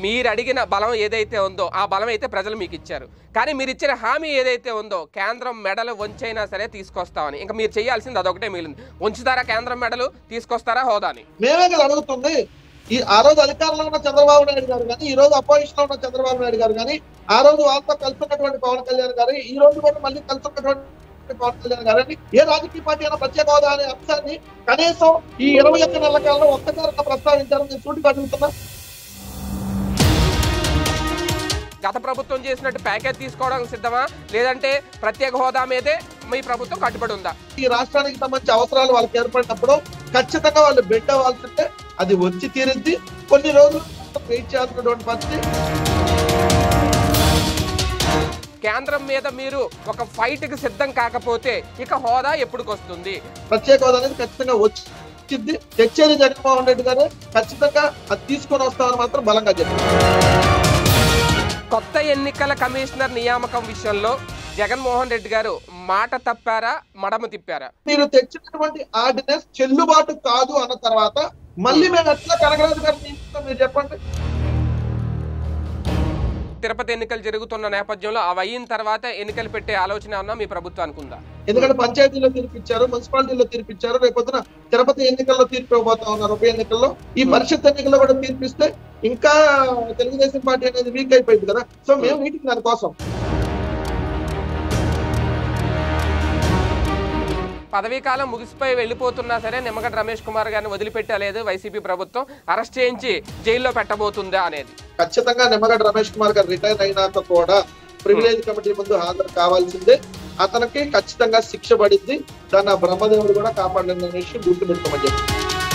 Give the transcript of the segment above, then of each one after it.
మీరు అడిగిన బలం ఏదైతే ఉందో ఆ బలం అయితే ప్రజలు మీకు ఇచ్చారు కానీ మీరు ఇచ్చిన హామీ ఏదైతే ఉందో కేంద్రం మెడలు వంచైనా సరే తీసుకొస్తామని ఇంకా మీరు చేయాల్సింది అదొకటే మిగిలింది ఉంచుతారా కేంద్రం మెడలు తీసుకొస్తారా హోదాని మేమే కదా అడుగుతుంది ఈ ఆ రోజు అధికారంలో ఉన్న చంద్రబాబు నాయుడు గారు కానీ ఈ రోజు అపోజిషన్ లో ఉన్న చంద్రబాబు నాయుడు గారు కానీ ఆ రోజు వాళ్ళతో కలుసున్నటువంటి పవన్ కళ్యాణ్ గారు ఈ రోజు కూడా మళ్ళీ కలుసున్నటువంటి పవన్ కళ్యాణ్ గారు అని ఏ రాజకీయ పార్టీ అయినా ప్రత్యేక హోదా అనే అంశాన్ని కనీసం ఈ ఇరవై ఒక్క నెలల కాలంలో ఒక్కసారి ప్రస్తావించారని నేను సూటిగా అడుగుతున్నా గత ప్రభుత్వం చేసినట్టు ప్యాకేజ్ తీసుకోవడానికి సిద్ధమా లేదంటే ప్రత్యేక హోదా మీదే మీ ప్రభుత్వం కట్టుబడి ఉందా ఈ రాష్ట్రానికి సంబంధించి అవసరాలు వాళ్ళకి ఏర్పడినప్పుడు ఖచ్చితంగా వాళ్ళు బెడ్ అవ్వాల్సిందే అది వచ్చి తీరుద్ది కొన్ని రోజులు వెయిట్ చేయాల్సినటువంటి పరిస్థితి కేంద్రం మీద మీరు ఒక ఫైట్ కి సిద్ధం కాకపోతే ఇక హోదా ఎప్పుడుకొస్తుంది ప్రత్యేక హోదా అనేది ఖచ్చితంగా వచ్చింది తెచ్చేది జగన్మోహన్ రెడ్డి గారు ఖచ్చితంగా అది తీసుకొని వస్తామని మాత్రం బలంగా చెప్పారు కొత్త ఎన్నికల కమిషనర్ నియామకం విషయంలో జగన్మోహన్ రెడ్డి గారు మాట తప్పారా మడమ తిప్పారా మీరు తెచ్చినటువంటి ఆర్డినెన్స్ చెల్లుబాటు కాదు అన్న తర్వాత మళ్ళీ మేము ఎట్లా కనగరాజు గారిని నియమిస్తాం మీరు చెప్పండి తిరుపతి ఎన్నికలు జరుగుతున్న నేపథ్యంలో అవి అయిన తర్వాత ఎన్నికలు పెట్టే ఆలోచన అన్నా మీ ప్రభుత్వానికి ఉందా ఎందుకంటే పంచాయతీలో తీర్పిచ్చారు మున్సిపాలిటీలో తీర్పిచ్చారు రేపొద్దున తిరుపతి ఎన్నికల్లో తీర్పు ఇవ్వబోతా ఉన్నారు ఉప ఎన్నికల్లో ఈ పరిషత్ ఎన్నికల్లో కూడా తీర్పిస్తే ఇంకా తెలుగుదేశం పార్టీ అనేది వీక్ అయిపోయింది కదా సో మేము వీటికి దానికోసం పదవీ కాలం ముగిసిపోయి వెళ్ళిపోతున్నా సరే నిమ్మగడ్డ రమేష్ కుమార్ గారిని వదిలిపెట్టలేదు వైసీపీ ప్రభుత్వం అరెస్ట్ చేయించి జైల్లో పెట్టబోతుందా అనేది ఖచ్చితంగా నిమ్మగడ్డ రమేష్ కుమార్ గారు రిటైర్ అయినాక కూడా ప్రివిలేజ్ కమిటీ ముందు హాజరు కావాల్సిందే అతనికి ఖచ్చితంగా శిక్ష పడింది దాన్ని ఆ బ్రహ్మదేవుడు కూడా కాపాడలేని విషయం గుర్తుపెట్టుకోమని చెప్పి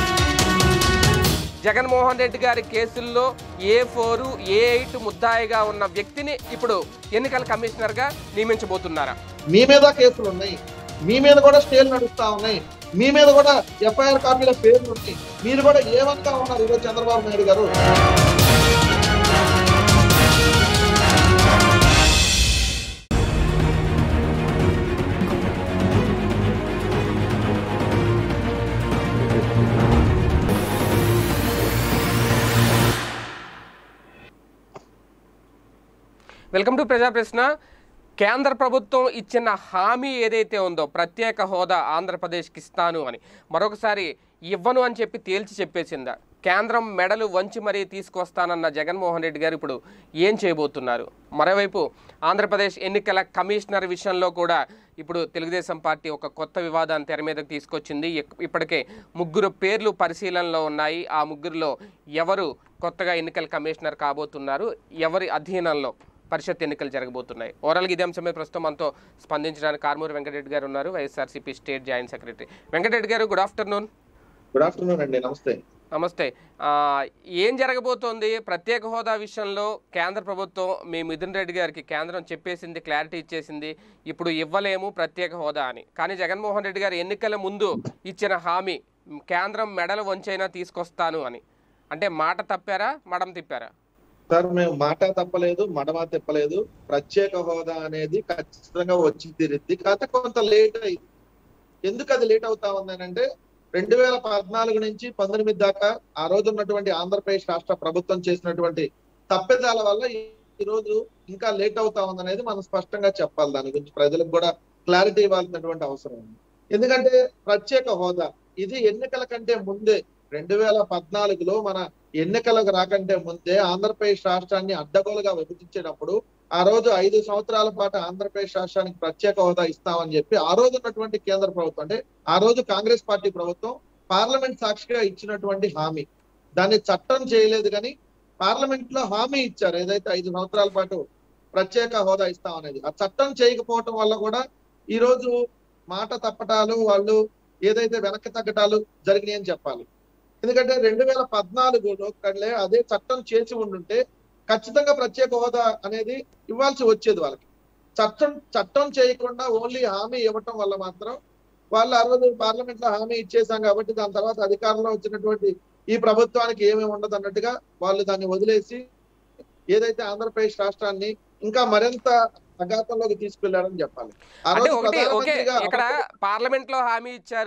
జగన్మోహన్ రెడ్డి గారి కేసుల్లో ఏ ఫోరు ఏ ఎయిట్ ముద్దాయిగా ఉన్న వ్యక్తిని ఇప్పుడు ఎన్నికల కమిషనర్ గా నియమించబోతున్నారా మీ మీద కేసులు ఉన్నాయి మీ మీద కూడా స్టేలు నడుస్తా ఉన్నాయి మీ మీద కూడా ఎఫ్ఐఆర్ కాపీల పేర్లు ఉన్నాయి మీరు కూడా ఏమంతా ఉన్నారు ఈరోజు చంద్రబాబు నాయుడు గారు వెల్కమ్ టు ప్రజా ప్రశ్న కేంద్ర ప్రభుత్వం ఇచ్చిన హామీ ఏదైతే ఉందో ప్రత్యేక హోదా ఆంధ్రప్రదేశ్కి ఇస్తాను అని మరొకసారి ఇవ్వను అని చెప్పి తేల్చి చెప్పేసిందా కేంద్రం మెడలు వంచి మరీ తీసుకొస్తానన్న జగన్మోహన్ రెడ్డి గారు ఇప్పుడు ఏం చేయబోతున్నారు మరోవైపు ఆంధ్రప్రదేశ్ ఎన్నికల కమిషనర్ విషయంలో కూడా ఇప్పుడు తెలుగుదేశం పార్టీ ఒక కొత్త వివాదాన్ని తెర మీదకు తీసుకొచ్చింది ఇక్- ఇప్పటికే ముగ్గురు పేర్లు పరిశీలనలో ఉన్నాయి ఆ ముగ్గురులో ఎవరు కొత్తగా ఎన్నికల కమిషనర్ కాబోతున్నారు ఎవరి అధీనంలో పరిషత్ ఎన్నికలు జరగబోతున్నాయి ఓవరాల్గా ఇదే అంశం మీద ప్రస్తుతం మనతో స్పందించడానికి కార్మూరి వెంకటరెడ్డి గారు ఉన్నారు YSRCP state joint secretary Venkata Reddy గారు గుడ్ ఆఫ్టర్నూన్ గుడ్ ఆఫ్టర్నూన్ అండి నమస్తే నమస్తే ఆ, ఏం జరగబోతోంది ప్రత్యేక హోదా విషయంలో కేంద్ర ప్రభుత్వం మీ మిథున్ రెడ్డి గారికి కేంద్రం చెప్పేసింది క్లారిటీ ఇచ్చేసింది ఇప్పుడు ఇవ్వలేము ప్రత్యేక హోదా అని కానీ జగన్మోహన్ రెడ్డి గారు ఎన్నికల ముందు ఇచ్చిన హామీ మ్, కేంద్రం మెడలు వంచైనా తీసుకొస్తాను అని అంటే మాట తప్పారా మడం తిప్పారా సార్ మేము మాట తప్పలేదు మడమ తిప్పలేదు ప్రత్యేక హోదా అనేది ఖచ్చితంగా వచ్చి తీరుద్ది కాకపోతే కొంత లేట్ అయింది ఎందుకు అది లేట్ అవుతా ఉందనంటే రెండు వేల పద్నాలుగు నుంచి పంతొమ్మిది దాకా ఆ రోజు ఉన్నటువంటి ఆంధ్రప్రదేశ్ రాష్ట్ర ప్రభుత్వం చేసినటువంటి తప్పిదాల వల్ల ఈ ఈ రోజు ఇంకా లేట్ అవుతా ఉందనేది మనం స్పష్టంగా చెప్పాలి దాని గురించి ప్రజలకు కూడా క్లారిటీ ఇవ్వాల్సినటువంటి అవసరం ఉంది ఎందుకంటే ప్రత్యేక హోదా ఇది ఎన్నికల కంటే ముందే రెండు వేల పద్నాలుగులో మన ఎన్నికలకు రాకంటే ముందే ఆంధ్రప్రదేశ్ రాష్ట్రాన్ని అడ్డగోలుగా విభజించేటప్పుడు ఆ రోజు ఐదు సంవత్సరాల పాటు ఆంధ్రప్రదేశ్ రాష్ట్రానికి ప్రత్యేక హోదా ఇస్తామని చెప్పి ఆ రోజు ఉన్నటువంటి కేంద్ర ప్రభుత్వం అంటే ఆ రోజు కాంగ్రెస్ పార్టీ ప్రభుత్వం పార్లమెంట్ సాక్షిగా ఇచ్చినటువంటి హామీ దాన్ని చట్టం చేయలేదు కానీ పార్లమెంట్ లో హామీ ఇచ్చారు ఏదైతే ఐదు సంవత్సరాల పాటు ప్రత్యేక హోదా ఇస్తామనేది ఆ చట్టం చేయకపోవటం వల్ల కూడా ఈ రోజు మాట తప్పటాలు వాళ్ళు ఏదైతే వెనక్కి తగ్గటాలు జరిగినాయని చెప్పాలి ఎందుకంటే రెండు వేల పద్నాలుగులో కళ్ళే అదే చట్టం చేసి ఉండుంటే ఖచ్చితంగా ప్రత్యేక హోదా అనేది ఇవ్వాల్సి వచ్చేది వాళ్ళకి చట్టం చట్టం చేయకుండా ఓన్లీ హామీ ఇవ్వటం వల్ల మాత్రం వాళ్ళు ఆ రోజు పార్లమెంట్ లో హామీ ఇచ్చేసాం కాబట్టి దాని తర్వాత అధికారంలో వచ్చినటువంటి ఈ ప్రభుత్వానికి ఏమీ ఉండదు అన్నట్టుగా వాళ్ళు దాన్ని వదిలేసి ఏదైతే ఆంధ్రప్రదేశ్ రాష్ట్రాన్ని ఇంకా మరింత అఘాతంలోకి తీసుకెళ్లారని చెప్పాలి ఆ అంటే రోజు ఒకటి ఓకే ప్రధానమంత్రిగా ఇక్కడ పార్లమెంట్ లో హామీ ఇచ్చారు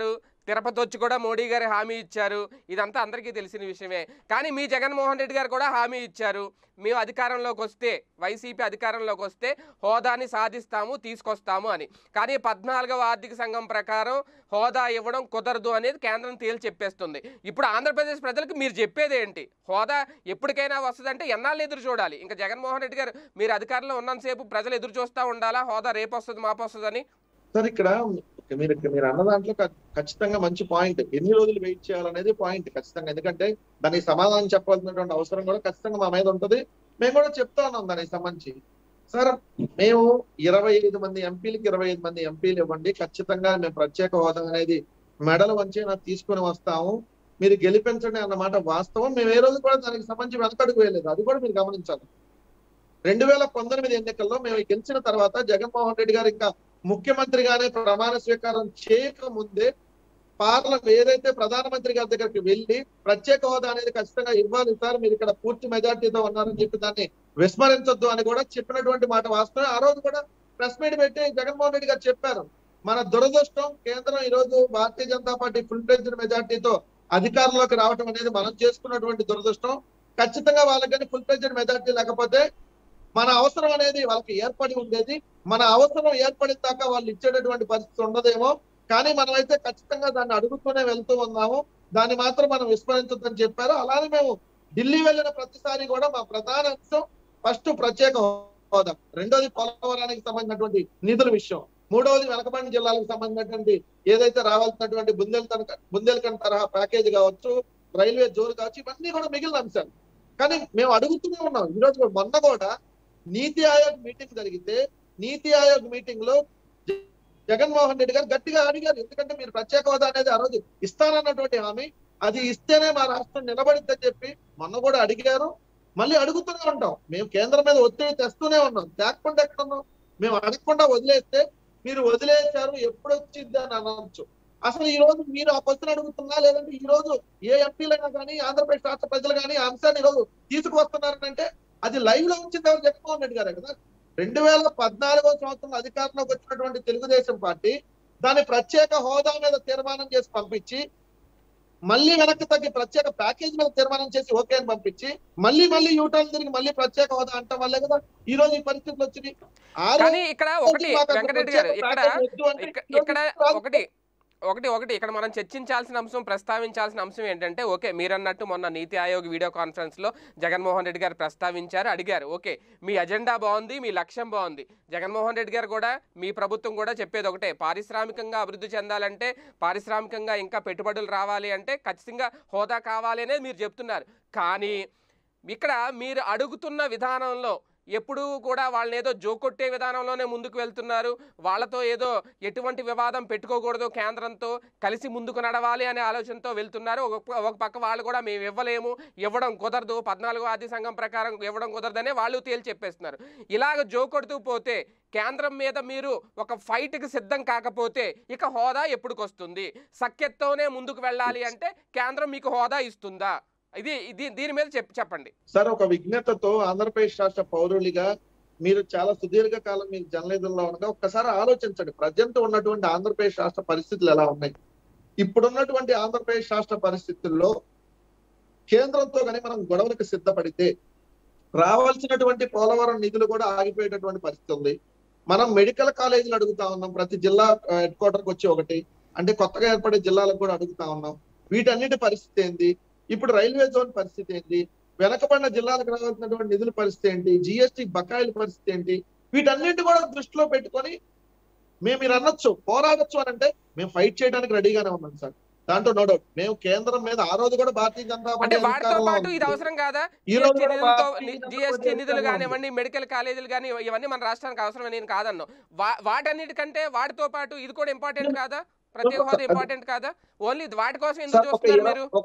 తిరుపతి వచ్చి కూడా మోడీ గారు హామీ ఇచ్చారు ఇదంతా అందరికీ తెలిసిన విషయమే కానీ మీ జగన్మోహన్ రెడ్డి గారు కూడా హామీ ఇచ్చారు మేము అధికారంలోకి వస్తే వైసీపీ అధికారంలోకి వస్తే హోదాని సాధిస్తాము తీసుకొస్తాము అని కానీ పద్నాలుగవ ఆర్థిక సంఘం ప్రకారం హోదా ఇవ్వడం కుదరదు అనేది కేంద్రం తేల్చి చెప్పేస్తుంది ఇప్పుడు ఆంధ్రప్రదేశ్ ప్రజలకు మీరు చెప్పేది ఏంటి హోదా ఎప్పటికైనా వస్తుందంటే ఎన్నాళ్ళు ఎదురు చూడాలి ఇంకా జగన్మోహన్ రెడ్డి గారు మీరు అధికారంలో ఉన్నంతసేపు ప్రజలు ఎదురు చూస్తూ ఉండాలా హోదా రేపు వస్తుంది మాపు వస్తుందని సార్ ఇక్కడ మీరు మీరు అన్న దాంట్లో ఖ- ఖచ్చితంగా మంచి పాయింట్ ఎన్ని రోజులు వెయిట్ చేయాలనేది పాయింట్ ఖచ్చితంగా ఎందుకంటే దానికి సమాధానం చెప్పాల్సినటువంటి అవసరం కూడా ఖచ్చితంగా మా మీద ఉంటది మేము కూడా చెప్తా ఉన్నాం దానికి సంబంధించి సార్ మేము ఇరవై ఐదు మంది ఎంపీలకి ఇరవై ఐదు మంది ఎంపీలు ఇవ్వండి ఖచ్చితంగా మేము ప్రత్యేక హోదా అనేది మెడల్ వంచి నాకు తీసుకొని వస్తాము మీరు గెలిపించండి అన్నమాట వాస్తవం మేము ఏ రోజు కూడా దానికి సంబంధించి వెనకడుగు వేయలేదు అది కూడా మీరు గమనించాలి రెండు వేల పంతొమ్మిది ఎన్నికల్లో మేము గెలిచిన తర్వాత జగన్మోహన్ రెడ్డి గారు ఇంకా ముఖ్యమంత్రిగానే ప్రమాణ స్వీకారం చేయక ముందే పార్లమెంట్ ఏదైతే ప్రధానమంత్రి గారి దగ్గరికి వెళ్ళి ప్రత్యేక హోదా అనేది ఖచ్చితంగా ఇవ్వాలి సార్ మీరు ఇక్కడ పూర్తి మెజార్టీతో ఉన్నారని చెప్పి దాన్ని విస్మరించొద్దు అని కూడా చెప్పినటువంటి మాట వాస్తవం ఆ రోజు కూడా ప్రెస్ మీట్ పెట్టి జగన్మోహన్ రెడ్డి గారు చెప్పారు మన దురదృష్టం కేంద్రం ఈ రోజు Bharatiya Janata party full president మెజార్టీతో అధికారంలోకి రావడం అనేది మనం చేసుకున్నటువంటి దురదృష్టం ఖచ్చితంగా వాళ్ళకి కానీ ఫుల్ ప్రెసిడెంట్ మెజార్టీ లేకపోతే మన అవసరం అనేది వాళ్ళకి ఏర్పడి ఉండేది మన అవసరం ఏర్పడిన దాకా వాళ్ళు ఇచ్చేటటువంటి పరిస్థితి ఉండదేమో కానీ మనమైతే ఖచ్చితంగా దాన్ని అడుగుతూనే వెళ్తూ ఉన్నాము దాన్ని మాత్రం మనం విస్మరించొద్దని చెప్పారు అలానే మేము ఢిల్లీ వెళ్ళిన ప్రతిసారి కూడా మా ప్రధాన అంశం ఫస్ట్ ప్రత్యేక హోదా రెండోది పోలవరానికి సంబంధించినటువంటి నిధుల విషయం మూడవది వెనకబడిన జిల్లాలకు సంబంధించినటువంటి ఏదైతే రావాల్సినటువంటి బుందేల్కన్ బుందేల్కన్ తరహా ప్యాకేజ్ కావచ్చు రైల్వే జోన్ కావచ్చు ఇవన్నీ కూడా మిగిలిన అంశాలు కానీ మేము అడుగుతూనే ఉన్నాం ఈ రోజు కూడా మొన్న కూడా నీతి ఆయోగ్ మీటింగ్ జరిగితే నీతి ఆయోగ్ మీటింగ్ లో జ- జగన్మోహన్ రెడ్డి గారు గట్టిగా అడిగారు ఎందుకంటే మీరు ప్రత్యేక హోదా అనేది ఆ రోజు ఇస్తానన్నటువంటి హామీ అది ఇస్తేనే మా రాష్ట్రం నిలబడిద్దని చెప్పి మొన్న కూడా అడిగారు మళ్ళీ అడుగుతూనే ఉంటాం మేము కేంద్రం మీద ఒత్తిడి తెస్తూనే ఉన్నాం తేకుండా ఎక్కడ ఉన్నాం మేము అడగకుండా వదిలేస్తే మీరు వదిలేశారు ఎప్పుడు వచ్చింది అని అనొచ్చు అసలు ఈ రోజు మీరు ఆ క్వశ్చన్ అడుగుతున్నా లేదంటే ఈ రోజు ఏ ఎంపీలైనా కానీ ఆంధ్రప్రదేశ్ రాష్ట్ర ప్రజలు కానీ ఆ అంశాన్ని ఈ రోజు తీసుకువస్తున్నారంటే అది లైవ్ లో ఉంచింది ఎవరు జగన్మోహన్ రెడ్డి గారే కదా రెండు వేల పద్నాలుగో సంవత్సరం అధికారంలోకి వచ్చినటువంటి తెలుగుదేశం పార్టీ దాని ప్రత్యేక హోదా మీద తీర్మానం చేసి పంపించి మళ్ళీ వెనక్కి తగ్గి ప్రత్యేక ప్యాకేజ్ మీద తీర్మానం చేసి ఓకే అని పంపించి మళ్ళీ మళ్ళీ యూటర్న్ తిరిగి మళ్ళీ ప్రత్యేక హోదా అంటాం వల్లే కదా ఈ రోజు ఈ పరిస్థితులు వచ్చినాయి ఆ రోజు కానీ ఇక్కడ ఒకటి మాకు అసలు వెంకటరెడ్డి గారు ప్రత్యేక ఇక్కడ ప్యాకేజ్ వద్దు అంటే ఇక్క- ఈ రోజు ఇక్కడ రాదు. ఒకటి ఒకటి ఒకటి ఇక్కడ మనం చర్చించాల్సిన అంశం ప్రస్తావించాల్సిన అంశం ఏంటంటే ఓకే మీరన్నట్టు మొన్న నీతి ఆయోగ్ వీడియో కాన్ఫరెన్స్ లో జగన్మోహన్ రెడ్డి గారు ప్రస్తావించారు అడిగారు ఓకే మీ అజెండా బాగుంది మీ లక్ష్యం బాగుంది జగన్మోహన్ రెడ్డి గారు కూడా మీ ప్రభుత్వం కూడా చెప్పేది ఒకటే పారిశ్రామికంగా అభివృద్ధి చెందాలంటే పారిశ్రామికంగా ఇంకా పెట్టుబడులు రావాలి అంటే ఖచ్చితంగా హోదా కావాలి అనేది మీరు చెప్తున్నారు కానీ ఇక్కడ మీరు అడుగుతున్న విధానంలో ఎప్పుడూ కూడా వాళ్ళని ఏదో జోకొట్టే విధానంలోనే ముందుకు వెళ్తున్నారు వాళ్ళతో ఏదో ఎటువంటి వివాదం పెట్టుకోకూడదు కేంద్రంతో కలిసి ముందుకు నడవాలి అనే ఆలోచనతో వెళ్తున్నారు ఒక ప- ఒక పక్క వాళ్ళు కూడా మేము ఇవ్వలేము ఇవ్వడం కుదరదు పద్నాలుగో ఆర్థిక సంఘం ప్రకారం ఇవ్వడం కుదరదనే వాళ్ళు తేల్చి చెప్పేస్తున్నారు ఇలాగ జోకొడుతూ పోతే కేంద్రం మీద మీరు ఒక ఫైట్కి సిద్ధం కాకపోతే ఇక హోదా ఎప్పుడుకొస్తుంది సఖ్యతతోనే ముందుకు వెళ్ళాలి అంటే కేంద్రం మీకు హోదా ఇస్తుందా ఇది ఇది దీని మీద చెప్ చెప్పండి సార్ ఒక విజ్ఞతతో ఆంధ్రప్రదేశ్ రాష్ట్ర పౌరులుగా మీరు చాలా సుదీర్ఘ కాలం మీరు జర్నలిజంలో ఉండగా ఒక్కసారి ఆలోచించండి ప్రజెంట్ ఉన్నటువంటి ఆంధ్రప్రదేశ్ రాష్ట్ర పరిస్థితులు ఎలా ఉన్నాయి ఇప్పుడున్నటువంటి ఆంధ్రప్రదేశ్ రాష్ట్ర పరిస్థితుల్లో కేంద్రంతో కానీ మనం గొడవలకు సిద్ధపడితే రావాల్సినటువంటి పోలవరం నిధులు కూడా ఆగిపోయేటటువంటి పరిస్థితి ఉంది మనం మెడికల్ కాలేజీలు అడుగుతా ఉన్నాం ప్రతి జిల్లా హెడ్ క్వార్టర్కి వచ్చి ఒకటి అంటే కొత్తగా ఏర్పడే జిల్లాలకు కూడా అడుగుతా ఉన్నాం వీటన్నిటి పరిస్థితి ఏంది ఇప్పుడు రైల్వే జోన్ పరిస్థితి ఏంటి వెనకబడిన జిల్లాలకు రావాల్సినటువంటి నిధుల పరిస్థితి ఏంటి జిఎస్టి బకాయిల పరిస్థితి ఏంటి వీటన్నిటి కూడా దృష్టిలో పెట్టుకొని మేము మీరు అనొచ్చు పోరాడొచ్చు అని అంటే మేము ఫైట్ చేయడానికి రెడీగానే ఉన్నాం సార్ దాంట్లో నో డౌట్ మేము కేంద్రం మీద ఆ రోజు కూడా భారతీయ జనతా అంటే పార్టీ వాటితో అధికారంలో పాటు ఉంది. ఇది అవసరం కాదా ఈ రోజు జిఎస్టీ కూడా నిధులతో భారతీయ జనతా జిఎస్టీ పార్టీ నిధులు అధికారంలో కానివ్వండి మెడికల్ కాలేజీలు కానీ ఇవన్నీ మన రాష్ట్రానికి అవసరం నేను కాదన్నాం వా వాటన్నిటికంటే వాటితో పాటు ఇది కూడా ఇంపార్టెంట్ కాదా ప్రత్యేక హోదా ఇంపార్టెంట్ కాదా ఓన్లీ వాటి కోసం ఎందుకు సార్, ఒక చూస్తున్నారు ఇర- మీరు ఒక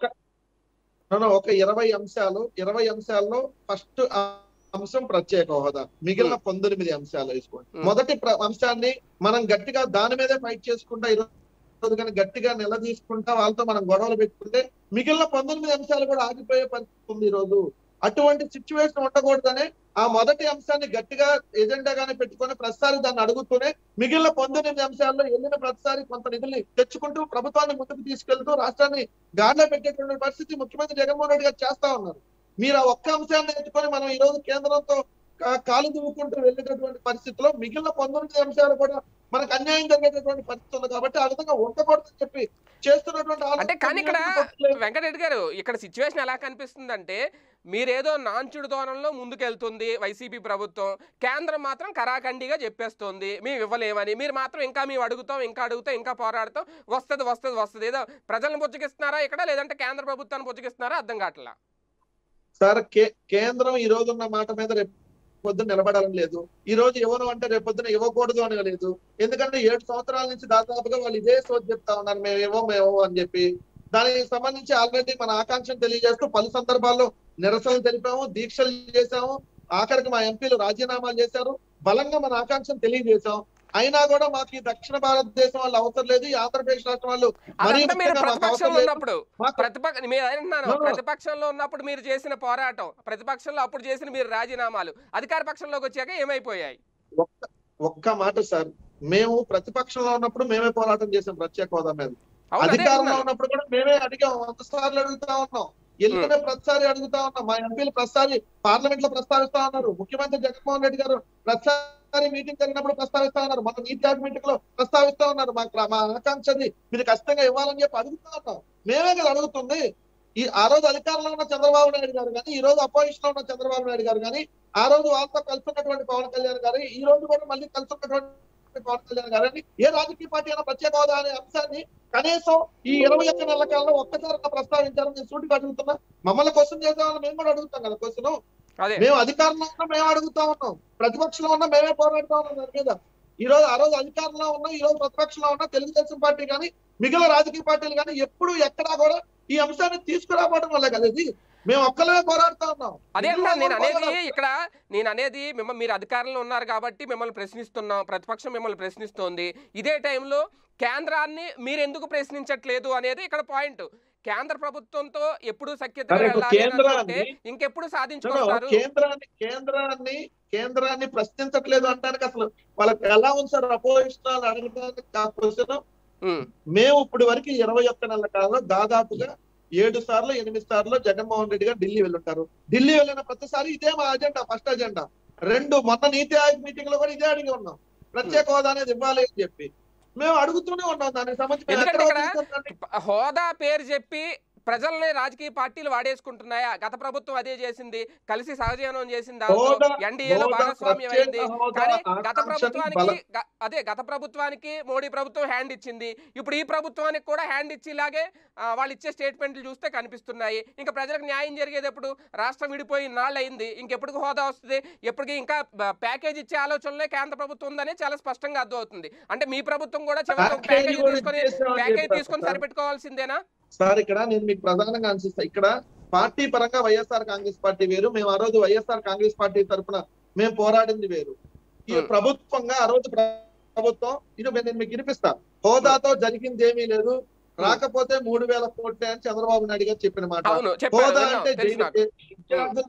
no, no, ఒక ఇరవై అంశాలు ఇరవై అంశాల్లో ఫస్ట్ అంశం ప్రత్యేక హోదా మిగిలిన పంతొమ్మిది అంశాలు వేసుకోండి Hmm. మొదటి ప్ర- అంశాన్ని మనం గట్టిగా దాని మీదే ఫైట్ చేసుకుంటా ఈరోజు కానీ గట్టిగా నిలదీసుకుంటా వాళ్ళతో మనం గొడవలు పెట్టుకుంటే మిగిలిన పంతొమ్మిది అంశాలు కూడా ఆగిపోయే పరిస్థితి ఉంది ఈ రోజు అటువంటి సిచ్యువేషన్ ఉండకూడదనే ఆ మొదటి అంశాన్ని గట్టిగా ఎజెండాగానే పెట్టుకొని ప్రతిసారి దాన్ని అడుగుతూనే మిగిలిన పంతొమ్మిది అంశాల్లో వెళ్ళిన ప్రతిసారి కొంత నిధుల్ని తెచ్చుకుంటూ ప్రభుత్వాన్ని ముందుకు తీసుకెళ్తూ రాష్ట్రాన్ని గాడిలో పెట్టేటువంటి పరిస్థితి ముఖ్యమంత్రి జగన్మోహన్ రెడ్డి గారు చేస్తా ఉన్నారు మీరు ఆ ఒక్క అంశాన్ని ఎత్తుకొని మనం ఈ రోజు కేంద్రంతో కా- కాలు దువ్వుకుంటూ వెళ్ళేటటువంటి పరిస్థితిలో మిగిలిన పంతొమ్మిది అంశాలు కూడా మనకు అన్యాయం జరిగేటటువంటి పరిస్థితి ఉంది కాబట్టి ఆ విధంగా ఉండకూడదని చెప్పి చేస్తున్నటువంటి ఆలోచన అంటే కానీ ఇక్కడ లేదు. వెంకటరెడ్డి గారు ఇక్కడ సిచ్యువేషన్ ఎలా కనిపిస్తుందంటే మీరేదో నాంచుడు ధోరణిలో ముందుకెళ్తుంది వైసీపీ ప్రభుత్వం కేంద్రం మాత్రం కరాఖండిగా చెప్పేస్తుంది మేము ఇవ్వలేమని మీరు మాత్రం ఇంకా మేము అడుగుతాం ఇంకా అడుగుతాం ఇంకా పోరాడతాం వస్తుంది వస్తుంది వస్తుంది ఏదో ప్రజలను పుచ్చగిస్తున్నారా ఇక్కడ లేదంటే కేంద్ర ప్రభుత్వాన్ని పుచ్చగిస్తున్నారా అర్థం కావట్లా సార్ కే- కేంద్రం ఈ రోజు ఉన్న మాట మీద రేపు పొద్దున్న నిలబడడం లేదు ఈ రోజు ఇవ్వను అంటే రేపు పొద్దున ఇవ్వకూడదు అని లేదు ఎందుకంటే ఏడు సంవత్సరాల నుంచి దాదాపుగా వాళ్ళు ఇదే సోది చెప్తా ఉన్నారు మేము ఇవ్వం మేము ఇవ్వం అని చెప్పి దానికి సంబంధించి ఆల్రెడీ మన ఆకాంక్షను తెలియజేస్తూ పలు సందర్భాల్లో నిరసనలు తెలిపాము దీక్షలు చేశాము ఆఖరికి మా ఎంపీలు రాజీనామాలు చేశారు బలంగా మన ఆకాంక్షను తెలియజేశాం అయినా కూడా మాకు ఈ దక్షిణ భారతదేశం వాళ్ళు అవసరం లేదు ఈ ఆంధ్రప్రదేశ్ రాష్ట్రం వాళ్ళు మరీ అదంతా మీరు ముఖ్యంగా మాకు అవసరం ప్రతిపక్షంలో లేదు. ఉన్నప్పుడు మాకు ప్రతిపక్ష మీరు అంటున్నాను No, no. ప్రతిపక్షంలో ఉన్నప్పుడు మీరు చేసిన పోరాటం ప్రతిపక్షంలో అప్పుడు చేసిన మీరు రాజీనామాలు అధికార పక్షంలోకి వచ్చాక ఏమైపోయాయి ఒక్క ఒక్క మాట సార్ మేము ప్రతిపక్షంలో ఉన్నప్పుడు మేమే పోరాటం చేసాం ప్రత్యేక హోదా మీద అవును అదే అధికారంలో అంటున్నాను. ఉన్నప్పుడు కూడా మేమే అడిగాం వంద సార్లు అడుగుతా ఉన్నాం ఎల్లునే ప్రతిసారి అడుగుతా ఉన్నాం మా ఎంపీలు ప్రతిసారి పార్లమెంట్ లో ప్రస్తావిస్తా ఉన్నారు ముఖ్యమంత్రి జగన్మోహన్ రెడ్డి గారు ప్రతిసారి మీటింగ్ జరిగినప్పుడు ప్రస్తావిస్తా ఉన్నారు మన నీతి ఆయోగ్ మీటింగ్ లో ప్రస్తావిస్తా ఉన్నారు మాకు రా- మా ఆకాంక్షది మీరు ఖచ్చితంగా ఇవ్వాలని చెప్పి అడుగుతా ఉన్నాం మేమే కదా అడుగుతుంది ఈ ఆ రోజు అధికారంలో ఉన్న చంద్రబాబు నాయుడు గారు కానీ ఈ రోజు అపోజిషన్ లో ఉన్న చంద్రబాబు నాయుడు గారు కానీ ఆ రోజు వాళ్ళతో కలుసున్నటువంటి పవన్ కళ్యాణ్ గారు ఈ రోజు కూడా మళ్ళీ కలుసున్నటువంటి పవన్ కళ్యాణ్ గారు అని ఏ రాజకీయ పార్టీ అయినా ప్రత్యేక హోదా అనే అంశాన్ని కనీసం ఈ ఇరవై ఒక్క నెలల కాలంలో ఒక్కసారి ప్రస్తావించారని నేను సూటిగా అడుగుతున్నా మమ్మల్ని క్వశ్చన్ చేసేవాళ్ళు మేము కూడా అడుగుతాం కదా క్వశ్చన్ అదే మేము అధికారంలో ఉన్నా మేము అడుగుతా ఉన్నాం ప్రతిపక్షంలో ఉన్నా మేమే పోరాడుతా ఉన్నాం దాని మీద ఈ రోజు ఆ రోజు అధికారంలో ఉన్నా ఈ రోజు ప్రతిపక్షంలో ఉన్నా తెలుగుదేశం పార్టీ కానీ మిగిలిన రాజకీయ పార్టీలు కానీ ఎప్పుడు ఎక్కడా కూడా ఈ అంశాన్ని తీసుకురావడం వల్ల కదా ఇది మేము ఒక్కలమే పోరాడుతా ఉన్నాం అదే మిగిలిన అన్నా నేను వాళ్ళు అనేది పోరాడుతున్నారు. ఇక్కడ నేను అనేది మిమ్మల్ని మీరు అధికారంలో ఉన్నారు కాబట్టి మిమ్మల్ని ప్రశ్నిస్తున్నాం ప్రతిపక్షం మిమ్మల్ని ప్రశ్నిస్తోంది ఇదే టైంలో కేంద్రాన్ని మీరు ఎందుకు ప్రశ్నించట్లేదు అనేది ఇక్కడ పాయింట్ కేంద్ర ప్రభుత్వంతో ఎప్పుడు సఖ్యత సరే, ఇప్పుడు వెళ్ళాలి అని అనుకుంటే కేంద్రాన్ని- ఇంకెప్పుడు చూడు, సాధించుకొస్తారు కేంద్రాన్ని కేంద్రాన్ని కేంద్రాన్ని ప్రశ్నించట్లేదు అంటానికి అసలు వాళ్ళకి ఎలా ఉంది సార్ అపోజిషన్ అడగడానికి ఆ క్వశ్చన్ ఉమ్, మేము ఇప్పుడు వరకు ఇరవై ఒక్క నెలల కాలంలో దాదాపుగా ఏడు సార్లు ఎనిమిది సార్లు జగన్మోహన్ రెడ్డి గారు ఢిల్లీ వెళ్ళుంటారు ఢిల్లీ వెళ్ళిన ప్రతిసారి ఇదే మా అజెండా ఫస్ట్ అజెండా రెండు మొన్న నీతి ఆయోగ్ మీటింగ్ లో కూడా ఇదే అడిగి ఉన్నాం ప్రత్యేక హోదా అనేది ఇవ్వాలి అని చెప్పి మేము అడుగుతూనే ఉన్నాం దానికి సంబంధించి మేము ఎందుకంటే ఎక్కడ ఇక్కడ వదిలిపెట్టండి. హోదా పేరు చెప్పి ప్రజల్ని రాజకీయ పార్టీలు వాడేసుకుంటున్నాయా గత ప్రభుత్వం అదే చేసింది కలిసి సహజీవనం చేసింది హోదా- ఎన్డీఏలో హోదా భాగస్వామ్యం ప్రత్యేక అయింది హోదా కానీ గత ఆకాంక్షని ప్రభుత్వానికి బల- గ- అదే గత ప్రభుత్వానికి మోడీ ప్రభుత్వం హ్యాండ్ ఇచ్చింది ఇప్పుడు ఈ ప్రభుత్వానికి కూడా హ్యాండ్ ఇచ్చేలాగే ఆ, వాళ్ళు ఇచ్చే స్టేట్మెంట్లు చూస్తే కనిపిస్తున్నాయి ఇంకా ప్రజలకు న్యాయం జరిగేది ఎప్పుడు రాష్ట్రం విడిపోయి నాళ్ళు అయింది ఇంకెప్పటికి హోదా వస్తుంది ఎప్పటికి ఇంకా బ- ప్యాకేజ్ ఇచ్చే ఆలోచనలే కేంద్ర ప్రభుత్వం ఉందని చాలా స్పష్టంగా అర్థమవుతుంది అంటే మీ ప్రభుత్వం కూడా చివరికి ఒక ప్యాకేజీ ప్యాకేజ్ కూడా తీసుకొని ఇచ్చేసామని ప్యాకేజ్ చెప్పారు తీసుకొని సార్. సరిపెట్టుకోవాల్సిందేనా సార్ ఇక్కడ నేను మీకు ప్రధానంగా అనిపిస్తా ఇక్కడ పార్టీ పరంగా వైఎస్ఆర్ కాంగ్రెస్ పార్టీ వేరు మేము ఆ రోజు వైఎస్ఆర్ కాంగ్రెస్ పార్టీ తరఫున మేము పోరాడింది వేరు ఈ Hmm. ప్రభుత్వంగా ఆ రోజు ప్రభుత్వం ఇది నేను మీకు వినిపిస్తా హోదాతో జరిగింది ఏమీ లేదు రాకపోతే మూడు వేల కోట్లే అని చంద్రబాబు నాయుడు గారు చెప్పిన మాట అవును చెప్పారు హోదా విన్నాం, అంటే తెలుసు నాకు జైలు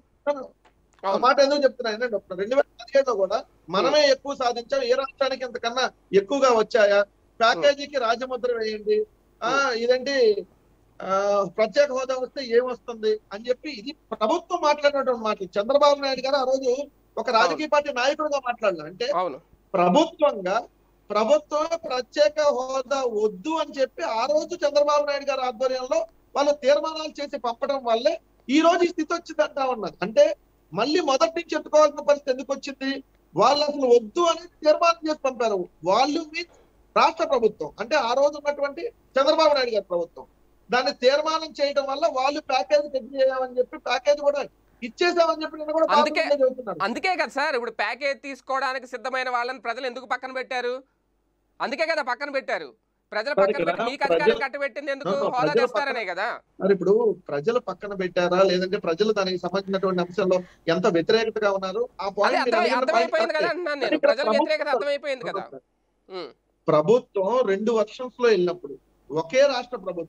ఆ అవును. మాట ఎందుకు చెప్తున్నా ఏంటంటే ఒక రెండు వేల పదిహేడులో కూడా మనమే ఎక్కువ సాధించాం ఏ రాష్ట్రానికి ఇంతకన్నా ఎక్కువగా వచ్చాయా ప్యాకేజీకి రాజముద్ర వేయండి ఆ ఇదేంటి ఆ ప్రత్యేక హోదా వస్తే ఏమొస్తుంది అని చెప్పి ఇది ప్రభుత్వం మాట్లాడినటువంటి మాటలు చంద్రబాబు నాయుడు గారు ఆ రోజు ఒక రాజకీయ పార్టీ నాయకుడిగా మాట్లాడాలి అంటే అవును ప్రభుత్వంగా ప్రభుత్వం ప్రత్యేక హోదా వద్దు అని చెప్పి ఆ రోజు చంద్రబాబు నాయుడు గారి ఆధ్వర్యంలో వాళ్ళు తీర్మానాలు చేసి పంపడం వల్లే ఈ రోజు ఈ స్థితి వచ్చింది అంటా ఉన్నారు అంటే మళ్ళీ మొదటి నుంచి ఎత్తుకోవాల్సిన పరిస్థితి ఎందుకు వచ్చింది వాళ్ళు అసలు వద్దు అని తీర్మానం చేసి పంపారు వాళ్ళు మీన్స్ రాష్ట్ర ప్రభుత్వం అంటే ఆ రోజు ఉన్నటువంటి చంద్రబాబు నాయుడు గారి ప్రభుత్వం దాన్ని తీర్మానం చేయడం వల్ల వాళ్ళు ప్యాకేజ్ తెచ్చి చేయమని చెప్పి ప్యాకేజ్ కూడా ఇచ్చేసామని చెప్పి నిన్న కూడా అందుకే- పార్లమెంట్లో చెబుతున్నారు అందుకే కదా సార్ ఇప్పుడు ప్యాకేజ్ తీసుకోవడానికి సిద్ధమైన వాళ్ళని ప్రజలు ఎందుకు పక్కన పెట్టారు అందుకే కదా పక్కన పెట్టారు ప్రజల సార్, పక్కన ఇక్కడ పెట్టి మీకు అధికారం ప్రజలు- కట్టబెట్టింది ఎందుకు No, no, హోదా ప్రజల తెస్తారనే కదా మరి ఇప్పుడు ప్రజలు పక్కన పెట్టారా లేదంటే ప్రజలు దానికి సంబంధించినటువంటి అంశంలో ఎంత వ్యతిరేకతగా ఉన్నారు ఆ అదే పాయింట్ అర్థం మీరు అడిగిన అర్థమైపోయింది point కదా కరెక్టే. అంటున్నాను కానీ నేను ఇక్కడ ప్రజల వ్యతిరేకత ప్రభుత్వం- అర్థమైపోయింది కదా ఉమ్, ప్రభుత్వం రెండు వర్షన్స్ లో వెళ్ళినప్పుడు ఒకే రాష్ట్ర ప్రభుత్వం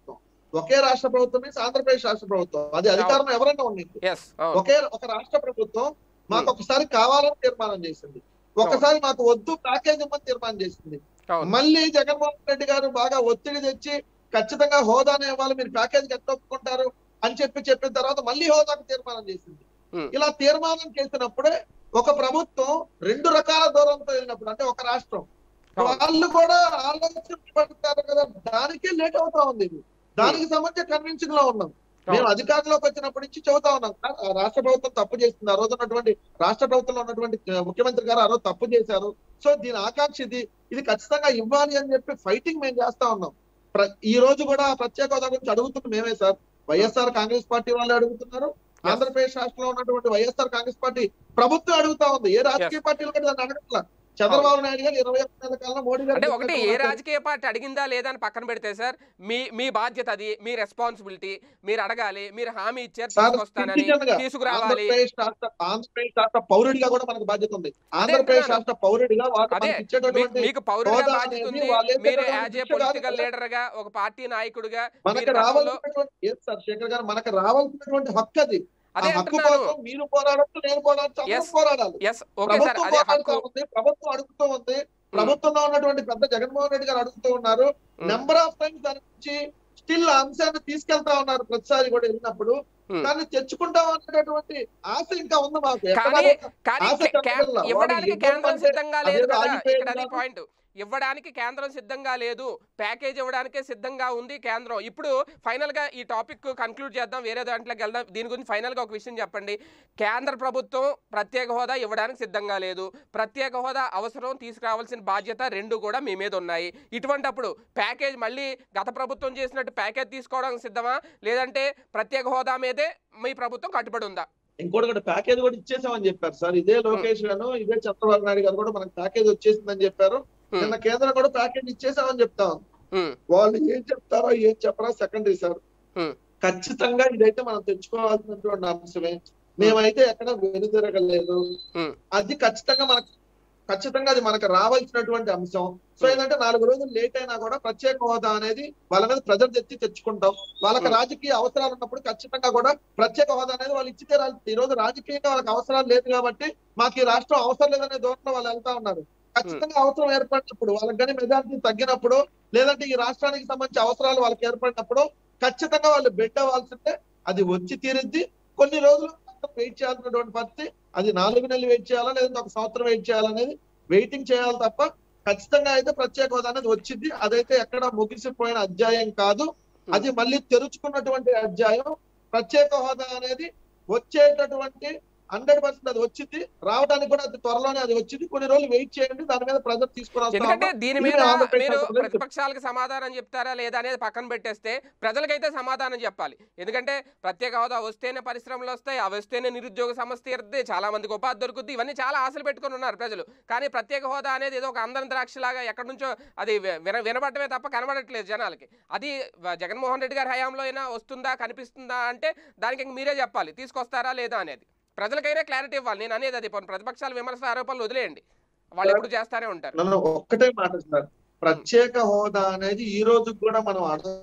ఒకే రాష్ట్ర ప్రభుత్వం మీన్స్ ఆంధ్రప్రదేశ్ రాష్ట్ర ప్రభుత్వం అది అధికారం ఎవరైనా ఉండింది ఎస్ అవును ఒకే ఒక రాష్ట్ర ప్రభుత్వం మాకు ఒకసారి కావాలని తీర్మానం చేసింది ఒకసారి మాకు వద్దు ప్యాకేజ్ ఇవ్వని తీర్మానం చేసింది అవును మళ్ళీ జగన్మోహన్ రెడ్డి గారు బాగా ఒత్తిడి తెచ్చి ఖచ్చితంగా హోదానే ఇవ్వాలి మీరు ప్యాకేజ్ ఎట్లా ఒప్పుకుంటారు అని చెప్పి చెప్పిన తర్వాత మళ్ళీ హోదాకు తీర్మానం చేసింది Hmm. ఇలా తీర్మానం చేసినప్పుడే ఒక ప్రభుత్వం రెండు రకాల దూరంతో వెళ్ళినప్పుడు అంటే ఒక రాష్ట్రం అవును. వాళ్ళు కూడా ఆలోచన పడతారు కదా దానికే లేట్ అవుతా ఉంది ఇది దానికి సంబంధించి కన్విన్సింగ్ లో ఉన్నాం మేము అవును. అధికారంలోకి వచ్చినప్పటి నుంచి చెబుతా ఉన్నాం సార్ ఆ రాష్ట్ర ప్రభుత్వం తప్పు చేస్తుంది ఆ రోజు ఉన్నటువంటి రాష్ట్ర ప్రభుత్వంలో ఉన్నటువంటి ఆ, ముఖ్యమంత్రి గారు ఆ రోజు తప్పు చేశారు సో దీని ఆకాంక్ష ఇది ఇది ఖచ్చితంగా ఇవ్వాలి అని చెప్పి ఫైటింగ్ మేము చేస్తా ఉన్నాం ప్ర- ఈ రోజు కూడా ఆ ప్రత్యేక హోదా గురించి అడుగుతుంది మేమే సార్ వైఎస్ఆర్ కాంగ్రెస్ పార్టీ వాళ్ళు అడుగుతున్నారు ఆంధ్రప్రదేశ్ రాష్ట్రంలో ఉన్నటువంటి వైఎస్ఆర్ కాంగ్రెస్ పార్టీ ప్రభుత్వం అడుగుతా ఉంది ఏ రాజకీయ పార్టీలు కూడా దాన్ని అడగట్లా చంద్రబాబు నాయుడు గారు ఇరవై ఒక్క నెలల కాలంలో మోడీ గారు అంటే ఒకటి ఏ చెప్పినట్టు రాజకీయ పార్టీ అడిగిందా లేదా అని పక్కన పెడితే సార్ మీ మీ బాధ్యత అది మీ రెస్పాన్సిబిలిటీ మీరు అడగాలి మీరు హామీ ఇచ్చారు సార్, తీసుకొస్తానని సిటిజన్గా తీసుకురావాలి ఆంధ్రప్రదేశ్ రాష్ట్ర ఆంధ్రప్రదేశ్ రాష్ట్ర పౌరుడిగా కూడా మనకు బాధ్యత ఉంది ఆంధ్రప్రదేశ్ అంటున్నాను. రాష్ట్ర పౌరుడిగా వాళ్ళు అదే మనకి ఇచ్చేటటువంటి మీకు- మీకు పౌరుడిగా హోదా బాధ్యత అనేది ఉంది వాళ్ళు మీరు వేసేటటువంటి యాజ్ ఏ శిక్ష కాదు పొలిటికల్ కదా. లీడర్ గా ఒక పార్టీ నాయకుడిగా మనకు మీరు గతంలో రావాల్సినటువంటి yes సార్ శేఖర్ గారు మనకు రావాల్సినటువంటి హక్కు అది ఆ అదే హక్కు అంటున్నాను కోసం మీరు పోరాడచ్చు నేను పోరాడచ్చు అందరం Yes. పోరాడాలి ఎస్ ఓకే సార్ ప్రభుత్వం అదే పోరాడుతూ హక్కు ఉంది ప్రభుత్వం అడుగుతూ ఉంది ప్రభుత్వంలో ఉన్నటువంటి పెద్ద జగన్మోహన్ రెడ్డి గారు అడుగుతూ ఉన్నారు ఉమ్. నెంబర్ ఆఫ్ టైమ్స్ దాని నుంచి స్టిల్ అంశాన్ని తీసుకెళ్తా ఉన్నారు ప్రతిసారి కూడా వెళ్ళినప్పుడు ఉమ్. దాన్ని తెచ్చుకుంటాం అనేటటువంటి ఆశ ఇంకా ఉంది మాకు ఎక్కడా కానీ కూడా కానీ ఆశ కే- కే- కనపడలా. వాడు ఇవ్వడానికి యుద్ధం కేంద్రం అంటే సిద్ధంగా లేదు అదేదో కదా ఆగిపోయేది ఇక్కడ అది కాదు. పాయింట్ ఇవ్వడానికి కేంద్రం సిద్ధంగా లేదు ప్యాకేజ్ ఇవ్వడానికే సిద్ధంగా ఉంది కేంద్రం ఇప్పుడు ఫైనల్ గా ఈ టాపిక్ కన్క్లూడ్ చేద్దాం వేరే దాంట్లోకి వెళ్దాం దీని గురించి ఫైనల్ గా ఒక విషయం చెప్పండి కేంద్ర ప్రభుత్వం ప్రత్యేక హోదా ఇవ్వడానికి సిద్ధంగా లేదు ప్రత్యేక హోదా అవసరం తీసుకురావాల్సిన బాధ్యత రెండు కూడా మీ మీద ఉన్నాయి ఇటువంటప్పుడు ప్యాకేజ్ మళ్ళీ గత ప్రభుత్వం చేసినట్టు ప్యాకేజ్ తీసుకోవడానికి సిద్ధమా లేదంటే ప్రత్యేక హోదా మీదే మీ ప్రభుత్వం కట్టుబడి ఉందా ఇంకోటి కూడా ప్యాకేజ్ కూడా ఇచ్చేసామని చెప్పారు సార్ ఇదే లోకేష్ గారు ఇదే చంద్రబాబు నాయుడు గారు కూడా మనకు ప్యాకేజ్ వచ్చేసిందని చెప్పారు Hmm. నిన్న కేంద్రం కూడా ప్యాకేజ్ ఇచ్చేసామని చెప్తా ఉంది. ఉమ్, వాళ్ళు ఏం చెప్తారో ఏం చెప్పరా సెకండరీ సార్ Hmm. ఖచ్చితంగా ఇదైతే మనం తెచ్చుకోవాల్సినటువంటి అంశమే మేమైతే ఎక్కడ వెనుదిరగలేదు Hmm. అది ఖచ్చితంగా మనకు ఖచ్చితంగా అది మనకు రావాల్సినటువంటి అంశం సో Hmm. ఏంటంటే నాలుగు రోజులు లేట్ అయినా కూడా ప్రత్యేక హోదా అనేది వాళ్ళ మీద ప్రజలు తెచ్చి తెచ్చుకుంటాం వాళ్ళకి Hmm. రాజకీయ అవసరాలు ఉన్నప్పుడు ఖచ్చితంగా కూడా ప్రత్యేక హోదా అనేది వాళ్ళు ఇచ్చితే రాలి- ఈ రోజు రాజకీయంగా వాళ్ళకి అవసరాలు లేదు కాబట్టి మాకు ఈ రాష్ట్రం అవసరం లేదనే దూరంలో వాళ్ళు వెళ్తా ఉన్నారు ఖచ్చితంగా అవసరం ఏర్పడినప్పుడు వాళ్ళకి కానీ మెజారిటీ తగ్గినప్పుడు లేదంటే ఈ రాష్ట్రానికి సంబంధించి అవసరాలు వాళ్ళకి ఏర్పడినప్పుడు ఖచ్చితంగా వాళ్ళు బెడ్ అవ్వాల్సిందే అది వచ్చి తీరుద్ది కొన్ని రోజులు వెయిట్ చేయాల్సినటువంటి పరిస్థితి అది నాలుగు నెలలు వెయిట్ చేయాలా లేదంటే ఒక సంవత్సరం వెయిట్ చేయాలనేది వెయిటింగ్ చేయాలి తప్ప ఖచ్చితంగా అయితే ప్రత్యేక హోదా అనేది వచ్చింది అదైతే ఎక్కడ ముగిసిపోయిన అధ్యాయం కాదు అది మళ్ళీ తెరుచుకున్నటువంటి అధ్యాయం ప్రత్యేక హోదా అనేది వచ్చేటటువంటి హండ్రెడ్ పర్సెంట్ అది వచ్చింది రావడానికి కూడా అది త్వరలోనే అది వచ్చింది కొన్ని రోజులు వెయిట్ చేయండి దాని మీద ప్రజలు తీసుకుని వస్తాము. ఎందుకంటే దీని ఇది మీద ఆంధ్రప్రదేశ్ మీరు ప్రజలకు ప్రతిపక్షాలకు సమాధానం చెప్తారా లేదా అనేది పక్కన పెట్టేస్తే ప్రజలకైతే సమాధానం చెప్పాలి ఎందుకంటే ప్రత్యేక హోదా వస్తేనే పరిశ్రమలు వస్తాయి అవి వస్తేనే నిరుద్యోగ సమస్య తీరుద్ది చాలా మందికి ఉపాధి దొరుకుద్ది ఇవన్నీ చాలా ఆశలు పెట్టుకుని ఉన్నారు ప్రజలు కానీ ప్రత్యేక హోదా అనేది ఏదో ఒక అందరం ద్రాక్షలాగా ఎక్కడి నుంచో అది వి- విన వినబడటమే తప్ప కనబడట్లేదు జనాలకి అది వ- జగన్మోహన్ రెడ్డి గారి హయాంలో అయినా వస్తుందా కనిపిస్తుందా అంటే దానికి ఇంక మీరే చెప్పాలి తీసుకొస్తారా లేదా అనేది ప్రజలకైనా క్లారిటీ ఇవ్వాలి నేను అనేది అది పోనీ ప్రతిపక్షాల విమర్శ ఆరోపణలు వదిలేయండి వాళ్ళు ఎప్పుడు చేస్తానే ఉంటారు నన్ను ఒక్కటే మాట సార్ ప్రత్యేక హోదా అనేది ఈ రోజు కూడా మనం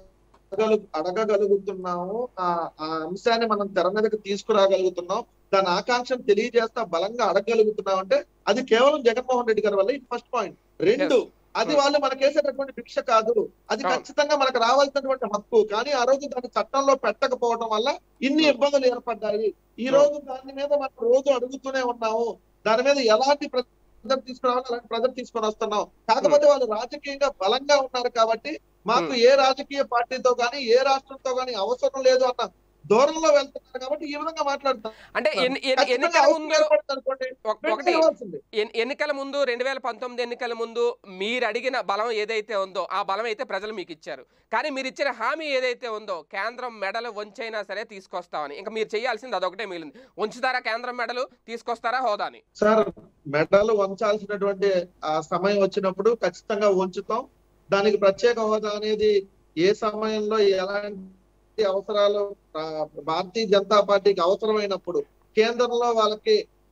అడగలు అడగగలుగుతున్నాము ఆ ఆ అంశాన్ని మనం తెర మీదకి తీసుకురాగలుగుతున్నాం దాని ఆకాంక్షను తెలియజేస్తా బలంగా అడగగలుగుతున్నాం అంటే అది కేవలం జగన్మోహన్ రెడ్డి గారి వల్ల ఇది ఫస్ట్ పాయింట్ రెండు అది Hmm. వాళ్ళు మనకేసేటటువంటి భిక్ష కాదు అది అవును. ఖచ్చితంగా మనకు రావాల్సినటువంటి హక్కు కానీ ఆ రోజు దాన్ని చట్టంలో పెట్టకపోవడం వల్ల ఇన్ని Hmm. ఇబ్బందులు ఏర్పడ్డాయి ఈ అవును. రోజు దాని మీద మనం రోజు అడుగుతూనే ఉన్నాము దాని మీద ఎలాంటి ప్రజలు తీసుకురావాలి అలాంటి ప్రజలు తీసుకొని వస్తున్నాం కాకపోతే వాళ్ళు రాజకీయంగా బలంగా ఉన్నారు కాబట్టి మాకు ఏ రాజకీయ పార్టీతో కానీ ఏ రాష్ట్రంతో కానీ అవసరం లేదు అన్న దూరంలో వెళ్తున్నారు కాబట్టి ఈ విధంగా మాట్లాడుతాం అంటే ఎన్ని- ఎన్ని- ఖచ్చితంగా ఎన్నికల అవసరం ముందు ఏర్పడింది అనుకోండి ఒక- వెంటనే ఒకటి ఇవ్వాల్సిందే. ఎన్- ఎన్నికల ముందు రెండు వేల పంతొమ్మిది ఎన్నికల ముందు మీరు అడిగిన బలం ఏదైతే ఉందో ఆ బలం అయితే ప్రజలు మీకు ఇచ్చారు కానీ మీరు ఇచ్చిన హామీ ఏదైతే ఉందో కేంద్రం మెడలు వంచైనా సరే తీసుకొస్తామని ఇంకా మీరు చేయాల్సింది అదొకటే మిగిలింది ఉంచుతారా కేంద్రం మెడలు తీసుకొస్తారా హోదాని సార్ మెడలు వంచాల్సినటువంటి ఆ సమయం వచ్చినప్పుడు ఖచ్చితంగా ఉంచుతాం దానికి ప్రత్యేక హోదా అనేది ఏ సమయంలో ఎలాంటి అవసరాలు ఆ, భారతీయ జనతా పార్టీకి అవసరమైనప్పుడు కేంద్రంలో వాళ్ళకి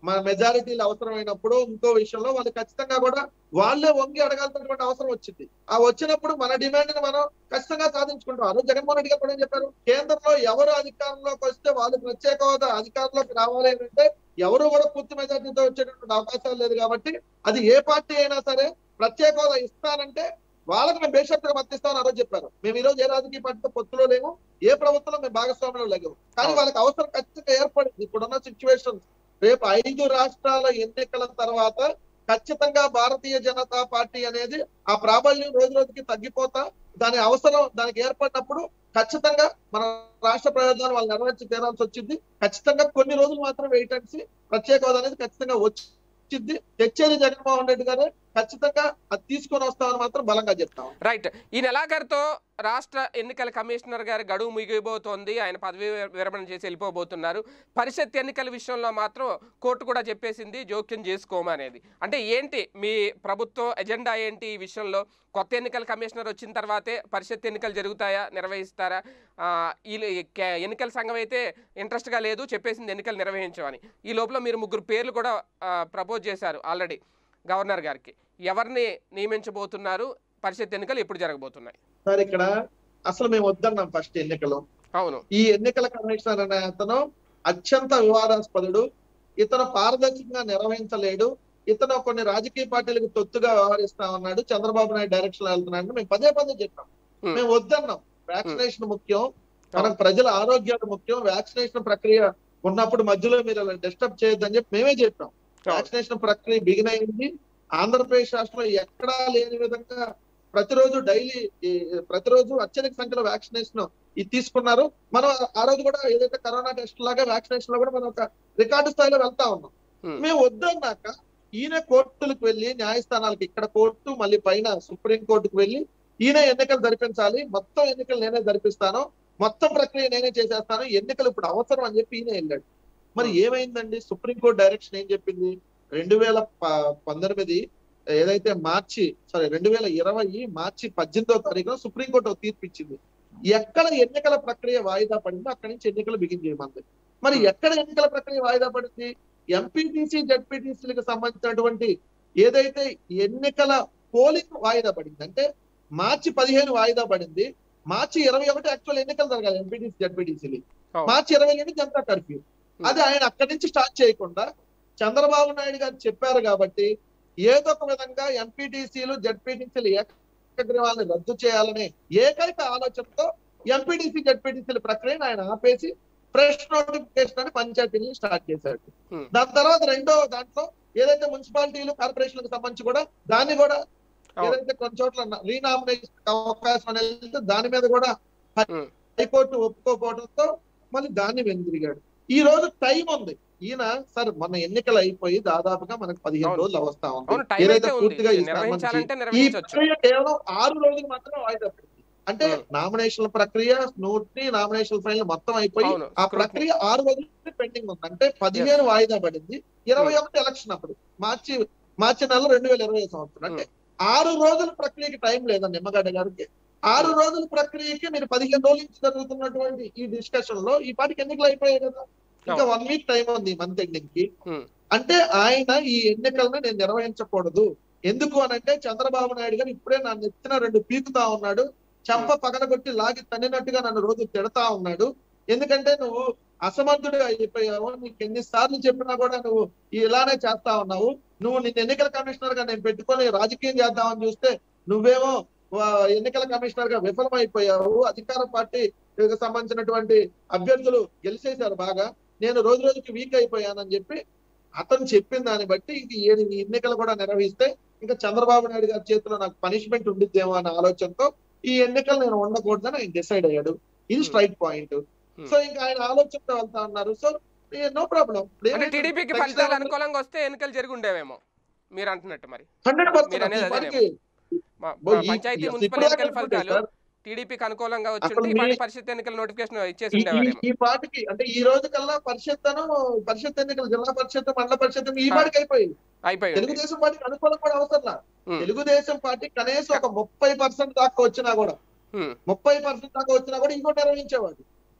మన మెజారిటీలు అవసరమైనప్పుడు ఇంకో విషయంలో వాళ్ళు ఖచ్చితంగా కూడా వాళ్ళే వంగి అడగాల్సినటువంటి అవసరం వచ్చింది ఆ వచ్చినప్పుడు మన డిమాండ్ ని మనం ఖచ్చితంగా సాధించుకుంటాం ఆ రోజు జగన్మోహన్ రెడ్డి గారు కూడా ఏం చెప్పారు కేంద్రంలో ఎవరు అధికారంలోకి వస్తే వాళ్ళు ప్రత్యేక హోదా అధికారంలోకి రావాలి అని అంటే ఎవరు కూడా పూర్తి మెజార్టీతో వచ్చేటటువంటి అవకాశాలు లేదు కాబట్టి అది ఏ పార్టీ అయినా సరే ప్రత్యేక హోదా ఇస్తానంటే వాళ్ళకి మేము బేషరతుగా మద్దతిస్తామని ఆ రోజు చెప్పారు మేము ఈ రోజు ఏ రాజకీయ పార్టీతో పొత్తులో లేము ఏ ప్రభుత్వంలో మేము భాగస్వామ్యంలో లేము కానీ అవును. వాళ్ళకి అవసరం ఖచ్చితంగా ఏర్పడింది ఇప్పుడున్న సిచ్యువేషన్ రేపు ఐదు రాష్ట్రాల ఎన్నికల తర్వాత ఖచ్చితంగా భారతీయ జనతా పార్టీ అనేది ఆ ప్రాబల్యం రోజు రోజుకి తగ్గిపోతా దాని అవసరం దానికి ఏర్పడినప్పుడు ఖచ్చితంగా మన రాష్ట్ర ప్రయోజనాలు వాళ్ళు నెరవేర్చి తీరాల్సి వచ్చింది ఖచ్చితంగా కొన్ని రోజులు మాత్రం వెయిట్ అండ్ see. ప్రత్యేక హోదా అనేది ఖచ్చితంగా వచ్చింది తెచ్చేది జగన్మోహన్ రెడ్డి గారు ఖచ్చితంగా అది తీసుకొని వస్తామని మాత్రం బలంగా చెప్తాం రైట్ ఈ నెలాఖరుతో రాష్ట్ర ఎన్నికల కమిషనర్ గారి గడువు ముగిపోతోంది ఆయన పదవి విర- విరమణ చేసి వెళ్ళిపోబోతున్నారు పరిషత్ ఎన్నికల విషయంలో మాత్రం కోర్టు కూడా చెప్పేసింది జోక్యం చేసుకోమనేది అంటే ఏంటి మీ ప్రభుత్వం ఎజెండా ఏంటి ఈ విషయంలో కొత్త ఎన్నికల కమిషనర్ వచ్చిన తర్వాతే పరిషత్ ఎన్నికలు జరుగుతాయా నిర్వహిస్తారా ఆ, ఈ ఈ కే- ఎన్నికల సంఘం అయితే ఇంట్రెస్ట్గా లేదు చెప్పేసింది ఎన్నికలు నిర్వహించమని ఈ లోపల మీరు ముగ్గురు పేర్లు కూడా ప్రపోజ్ చేశారు ఆల్రెడీ గవర్నర్ గారికి ఎవరిని నియమించబోతున్నారు పరిషత్ ఎన్నికలు ఎప్పుడు జరగబోతున్నాయి సార్ ఇక్కడ అసలు మేము వద్దన్నాం ఫస్ట్ ఎన్నికలు అవును ఈ ఎన్నికల కమిషనర్ అనే అతను అత్యంత వివాదాస్పదుడు ఇతను పారదర్శకంగా నిర్వహించలేడు ఇతను కొన్ని రాజకీయ పార్టీలకు తొత్తుగా వ్యవహరిస్తా ఉన్నాడు చంద్రబాబు నాయుడు డైరెక్షన్ వెళ్తున్నాడు మేము పదే పదే చెప్పాం Hmm. మేము వద్దన్నాం వ్యాక్సినేషన్ ముఖ్యం మనకు ప్రజల ఆరోగ్యాలు ముఖ్యం వ్యాక్సినేషన్ ప్రక్రియ ఉన్నప్పుడు మధ్యలో మీరు అలా డిస్టర్బ్ చేయొద్దని చెప్పి మేమే చెప్పాం వ్యాక్సినేషన్ ప్రక్రియ బిగిన్ అయింది ఆంధ్రప్రదేశ్ రాష్ట్రంలో ఎక్కడా లేని విధంగా ప్రతిరోజు డైలీ ప్రతిరోజు అత్యధిక సంఖ్యలో వ్యాక్సినేషన్ ఇది తీసుకున్నారు మనం ఆ రోజు కూడా ఏదైతే కరోనా టెస్ట్ లాగా వ్యాక్సినేషన్ లో కూడా మనం ఒక రికార్డు స్థాయిలో వెళ్తా ఉన్నాం Hmm. మేము వద్దన్నాక ఈయన కోర్టులకు వెళ్ళి న్యాయస్థానాలకు ఇక్కడ కోర్టు మళ్ళీ పైన సుప్రీం కోర్టుకు వెళ్ళి ఈయన ఎన్నికలు జరిపించాలి మొత్తం ఎన్నికలు నేనే జరిపిస్తాను మొత్తం ప్రక్రియ నేనే చేసేస్తాను ఎన్నికలు ఇప్పుడు అవసరం అని చెప్పి ఈయన వెళ్ళాడు మరి ఏమైందండి సుప్రీంకోర్టు డైరెక్షన్ ఏం చెప్పింది రెండు వేల ప- పంతొమ్మిది ఏదైతే మార్చి సారీ రెండు వేల ఇరవై మార్చి పద్దెనిమిదో తారీఖున సుప్రీంకోర్టు ఒక తీర్పు ఇచ్చింది ఎక్కడ ఎన్నికల ప్రక్రియ వాయిదా పడిందో అక్కడి నుంచి ఎన్నికలు బిగిన్ చేయమంది మరి ఎక్కడ ఎన్నికల ప్రక్రియ వాయిదా పడింది ఎంపీటీసీ జడ్పీటీసీలకు సంబంధించినటువంటి ఏదైతే ఎన్నికల పోలింగ్ వాయిదా పడింది అంటే మార్చి పదిహేను వాయిదా పడింది మార్చి ఇరవై ఒకటి యాక్చువల్ ఎన్నికలు జరగాలి ఎంపీటీసీ జడ్పీటీసీలు అవును. మార్చి ఇరవై ఎనిమిది జనతా కర్ఫ్యూ అది ఆయన అక్కడి నుంచి స్టార్ట్ చేయకుండా చంద్రబాబు నాయుడు గారు చెప్పారు కాబట్టి ఏదో ఒక విధంగా ఎంపీటీసీలు జడ్పీటీసీలు ఏకగ్రీవాలను రద్దు చేయాలనే ఏకైక ఆలోచనతో ఎంపీటీసీ జడ్పీటీసీల ప్రక్రియను ఆయన ఆపేసి ఫ్రెష్ నోటిఫికేషన్ అని పంచాయతీని స్టార్ట్ చేశాడు Hmm. దాని తర్వాత రెండో దాంట్లో ఏదైతే మున్సిపాలిటీలు కార్పొరేషన్లకు సంబంధించి కూడా దాన్ని కూడా అవును. ఏదైతే కొన్ని చోట్ల రీనామినేషన్ అవకాశం అనేది దాని మీద కూడా Hmm. హైకోర్టు ఒప్పుకోకపోవడంతో మళ్ళీ దాన్ని వెనుదిరిగాడు ఈ రోజు టైం ఉంది ఈయన సార్ మన ఎన్నికలు అయిపోయి దాదాపుగా మనకు పదిహేను అవును. రోజులు అవస్థా ఉంది అవును టైం ఏదైతే అయితే ఉంది పూర్తిగా ఈ సంబంధించి నిర్వహించాలంటే ఈ నిర్వహించవచ్చు ప్రక్రియ కేవలం ఆరు రోజులు మాత్రం వాయిదా పడింది అంటే Hmm. నామినేషన్ ప్రక్రియ స్నూట్ని నామినేషన్ ఫైల్ మొత్తం అయిపోయి అవును, ఆ scrutiny. ప్రక్రియ ఆరు రోజులు పెండింగ్ ఉంది అంటే పదిహేను వాయిదా పడింది ఇరవై ఒకటి ఎలక్షన్ అప్పుడు మార్చి మార్చి నెల రెండు వేల ఇరవై సంవత్సరం అంటే ఆరు రోజుల ప్రక్రియకి టైం లేదండి నిమ్మగడ్డ గారికి ఆరు రోజుల ప్రక్రియకి మీరు పదిహేను రోజుల నుంచి జరుగుతున్నటువంటి ఈ డిస్కషన్ లో ఈ పాటికి ఎన్నికలు అయిపోయాయి కదా ఇంకా వన్ వీక్ టైం ఉంది మంత్ ఎండింగ్ కి Hmm. అంటే ఆయన ఈ ఎన్నికలను నేను నిర్వహించకూడదు ఎందుకు అని అంటే చంద్రబాబు నాయుడు గారు ఇప్పుడే నా నెత్తిన రెండు పీకుతా ఉన్నాడు చంప పగలగొట్టి లాగి తన్నినట్టుగా నన్ను రోజు తిడతా ఉన్నాడు ఎందుకంటే నువ్వు అసమర్థుడు అయిపోయావు నీకు ఎన్నిసార్లు చెప్పినా కూడా నువ్వు ఇలానే చేస్తా ఉన్నావు నువ్వు నిన్ను ఎన్నికల కమిషనర్ గా నేను పెట్టుకొని రాజకీయం చేద్దామని చూస్తే నువ్వేమో ఆ, ఎన్నికల కమిషనర్ గా విఫలమైపోయావు అధికార పార్టీకి సంబంధించినటువంటి అభ్యర్థులు గెలిచేశారు బాగా నేను రోజు రోజుకి వీక్ అయిపోయానని చెప్పి అతను చెప్పిన దాన్ని బట్టి ఇంక ఈ ఈ ఎన్నికలు కూడా నిర్వహిస్తే ఇంకా చంద్రబాబు నాయుడు గారి చేతిలో నాకు పనిష్మెంట్ ఉండిద్దేమో అనే ఆలోచనతో ఈ ఎన్నికలు నేను ఉండకూడదని ఆయన డిసైడ్ అయ్యాడు ఇది Hmm. Strike point Hmm. So ఇంకా ఆయన ఆలోచనతో వెళ్తా ఉన్నారు సో నో ప్రాబ్లం అంటే టీడీపీకి ఫలితాలు అనుకూలంగా వస్తే ఎన్నికలు జరిగి ఉండేవేమో మీరు అంటున్నట్టు మరి హండ్రెడ్ మీరు అనేది పర్సెంట్ అదేనేమో. మా- బో, మా ఈ- పంచాయతీ ఈ- మున్సిపల్ ఇప్పుడు ఎన్నికల దాకా ఫలితాలు సార్. టీడీపీకి అనుకూలంగా వచ్చి అసలు ఉంటే ఈ పాటి మీ- పరిషత్ ఎన్నికల నోటిఫికేషన్ ఇచ్చేసి ఈ- ఈ ఉండేవారేమో ఈ పాటికి అంటే ఈ రోజు కల్లా పరిషత్ అను పరిషత్ ఎన్నికలు జిల్లా పరిషత్ మండల పరిషత్ ఈ ఆ. పాటికి అయిపోయి అయిపోయి ఉంది. తెలుగుదేశం పార్టీకి అనుకూలం కూడా అవసరం లా. Hmm. తెలుగుదేశం పార్టీ కనీసం ఒక ముప్పై పర్సెంట్ దాకా వచ్చినా కూడా హ్మ్. ముప్పై పర్సెంట్ దాకా వచ్చినా కూడా ఇంకోటి నిర్వహించేవాడు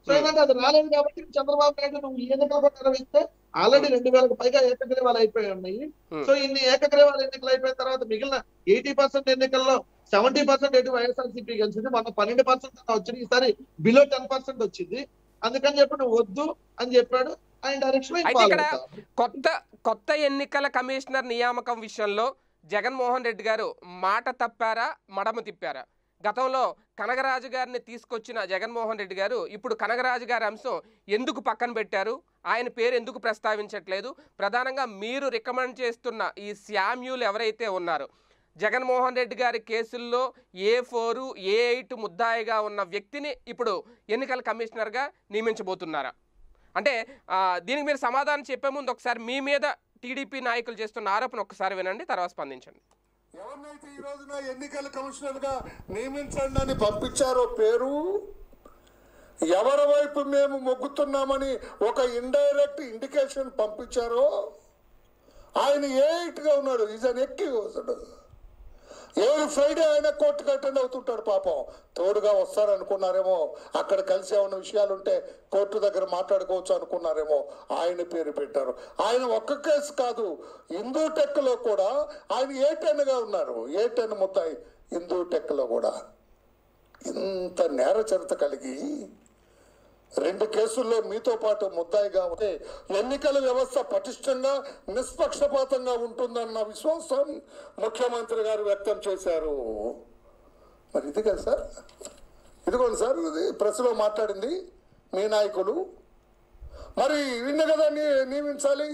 సో ఏంటంటే అది రాలేదు కాబట్టి చంద్రబాబు నాయుడు నువ్వు ఈ ఎన్నికల ప్రకారం ఇస్తే ఆల్రెడీ రెండు వేలకు పైగా ఏకగ్రీవాలు అయిపోయి ఉన్నాయి Hmm. సో ఇన్ని ఏకగ్రీవాల ఎన్నికలు అయిపోయిన తర్వాత మిగిలిన ఎయిటీ పర్సెంట్ ఎన్నికల్లో సెవెంటీ పర్సెంట్ ఎటు వైఎస్ఆర్సీపీ గెలిచింది మన పన్నెండు పర్సెంట్ వచ్చింది ఈసారి బిలో టెన్ పర్సెంట్ వచ్చింది అందుకని చెప్పి నువ్వు వద్దు అని చెప్పాడు ఆయన డైరెక్షన్ అయితే ఇక్కడ కొత్త కొత్త ఎన్నికల కమిషనర్ నియామకం విషయంలో జగన్మోహన్ రెడ్డి గారు మాట తప్పారా మడమ తిప్పారా గతంలో కనగరాజు గారిని తీసుకొచ్చిన జగన్మోహన్ రెడ్డి గారు ఇప్పుడు కనగరాజు గారి అంశం ఎందుకు పక్కన పెట్టారు ఆయన పేరు ఎందుకు ప్రస్తావించట్లేదు ప్రధానంగా మీరు రికమెండ్ చేస్తున్న ఈ శామ్యూల్ ఎవరైతే ఉన్నారో జగన్మోహన్ రెడ్డి గారి కేసుల్లో ఏ ఫోరు ఏ ఎయిట్ ముద్దాయిగా ఉన్న వ్యక్తిని ఇప్పుడు ఎన్నికల కమిషనర్గా నియమించబోతున్నారా అంటే ఆ, దీనికి మీరు సమాధానం చెప్పే ముందు ఒకసారి మీ మీద టీడీపీ నాయకులు చేస్తున్న ఆరోపణ ఒకసారి వినండి తర్వాత స్పందించండి ఎవరినైతే ఈ రోజున ఎన్నికల కమిషనర్ గా నియమించండి అని పంపించారో పేరు ఎవరి వైపు మేము మొగ్గుతున్నామని ఒక ఇండైరెక్ట్ ఇండికేషన్ పంపించారో ఆయన ఎయిట్ గా ఉన్నాడు ఈజ్ అన్ ఎక్కి ఎవరి ఫ్రైడే ఆయన కోర్టుకు అటెండ్ అవుతుంటాడు పాపం తోడుగా వస్తారనుకున్నారేమో అక్కడ కలిసి ఏమైనా విషయాలు ఉంటే కోర్టు దగ్గర మాట్లాడుకోవచ్చు అనుకున్నారేమో ఆయన పేరు పెట్టారు ఆయన ఒక్క కేసు కాదు హిందూ టెక్ లో కూడా ఆయన ఏ టెన్ గా ఉన్నారు ఏ టెన్ ముద్దాయి హిందూ టెక్ లో కూడా ఇంత నేర చరిత కలిగి రెండు కేసుల్లో మీతో పాటు ముద్దాయిగా ఉంటే ఎన్నికల వ్యవస్థ పటిష్టంగా నిష్పక్షపాతంగా ఉంటుందన్న విశ్వాసం ముఖ్యమంత్రి గారు వ్యక్తం చేశారు మరి ఇది కదా సార్ ఇదిగోండి సార్ ఇది ప్రెస్లో మాట్లాడింది మీ నాయకులు మరి వీడిని కదా నీ- నియమించాలి